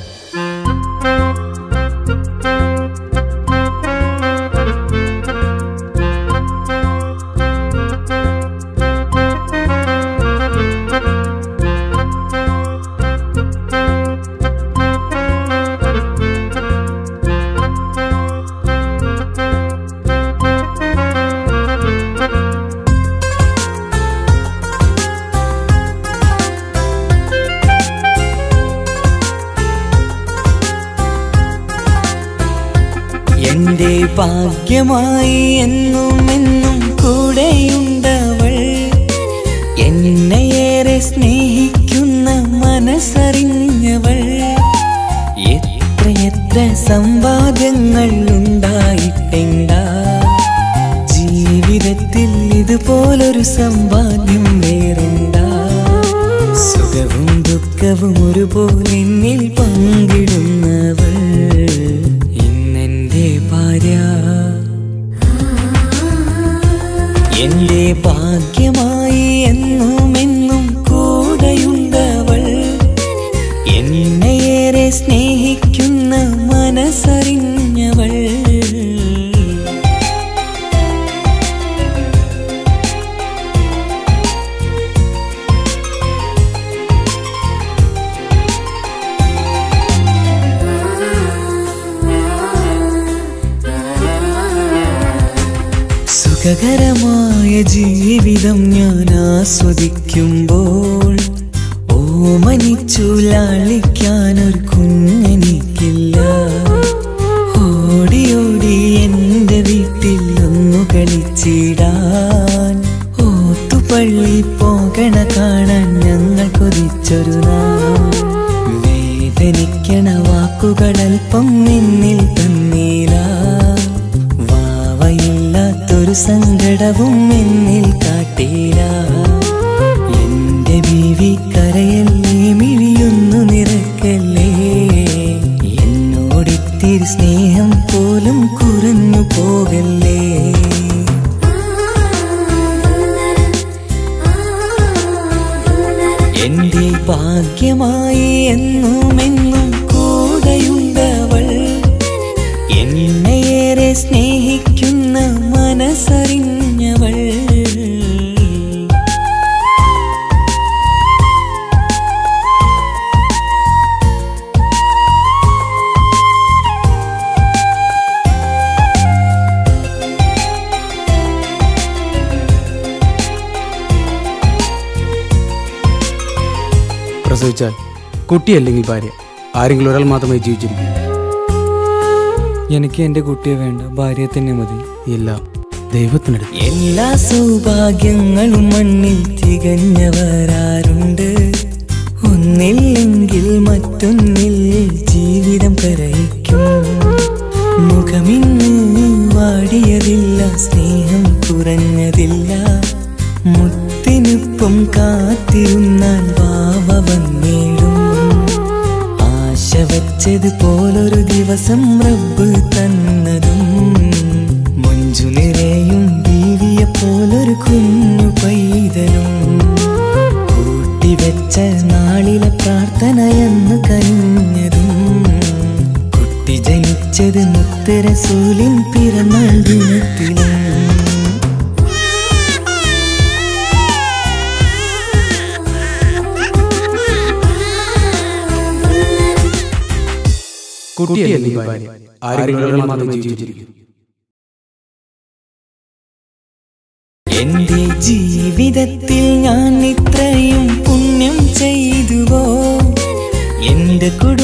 എന്റെ ഭാഗ്യമായി എന്നും എന്നും കൂടെയുണ്ടവൾ എന്നെയേറെ സ്നേഹിക്കുന്ന മനസ്സറിഞ്ഞവൾ എത്രയെത്ര സമ്പാദ്യങ്ങൾ ഉണ്ടായിട്ടെന്താ ജീവിതത്തിൽ ഇതുപോലൊരു സമ്പാദ്യം വേറെന്താ സുഖവും ദുഃഖവും ഒരുപോലെ എന്നിൽ പങ്കിടുന്നവൾ ഇന്നെന്റെ ഭാര്യ എന്റെ ഭാഗ്യമായി എന്നും എന്നും കൂടെയുണ്ടവൾ എന്നെയേറെ സ്നേഹിക്കുന്ന മനസ്സറിഞ്ഞവൾ സുഖകരമായ ജീവിതം ഞാൻ ആസ്വദിക്കുമ്പോൾ ഓമനിച്ചു ലാളിക്കാനൊരു കുഞ്ഞെനിക്കില്ല ഓടി ഓടി എൻ്റെ വീട്ടിൽ ഒന്നു കളിച്ചിടാൻ ഓത്തുപള്ളി പോകണ കാണാൻ ഞങ്ങൾ കൊതിച്ചൊരു നാൾ വേദനിക്കണ വാക്കുകളൽപ്പം നിന്നിൽ തന്നീല വാവയില്ലാത്തൊരു സങ്കടവും എന്നിൽ കാട്ടീല എന്റെ ബീവി കരയല്ലേ മിഴിയൊന്നു നിറക്കല്ലേ എന്നോടിത്തിരി സ്നേഹം പോലും കുറഞ്ഞു പോകല്ലേ എന്റെ ഭാഗ്യമായി എന്നും എന്നും കൂടെയുണ്ടവൾ എന്നെയേറെ സ്നേഹിക്കുന്ന മനസ്സറിഞ്ഞവൾ പ്രസവിച്ചാൽ കുട്ടിയല്ലെങ്കിൽ ഭാര്യ ആരെങ്കിലും ഒരാൾ മാത്രമേ ജീവിച്ചിരിക്കൂ എനിക്ക് എൻ്റെ കുട്ടിയെ വേണ്ട ഭാര്യയെ തന്നെ മതി ഇല്ല ദൈവത്തിനടുത്ത് എല്ലാ സൗഭാഗ്യങ്ങളും മണ്ണിൽ തികഞ്ഞവരാരുണ്ട് ഒന്നില്ലെങ്കിൽ മറ്റൊന്നിൽ ജീവിതം കരയിക്കും മുഖമിന്ന് വാടിയതില്ല സ്നേഹം കുറഞ്ഞതില്ല മുത്തിനൊപ്പം കാത്തിരുന്നാൽ വാവ വന്നിടും ആശ വച്ചതുപോലൊരു ദിവസം റബ്ബ് തന്നതും മഞ്ജു നിറയും ബീവിയെ പോലൊരു കുഞ്ഞു പൈതലും കൂട്ടിവെച്ച നാളിലെ പ്രാർത്ഥനയെന്ന് കഴിഞ്ഞതും കുട്ടി ജനിച്ചത് മുത്തരസൂലിൻ പിറന്നാൾ ദിനത്തിലും കുട്ടിയല്ലെങ്കിൽ ഭാര്യ ആരെങ്കിലും ഒരാൾ മാത്രമേ ജീവിച്ചിരിക്കൂ എന്റെ ജീവിതത്തിൽ ഞാൻ ഇത്രയും പുണ്യം ചെയ്തുവോ എന്റെ കുടുംബ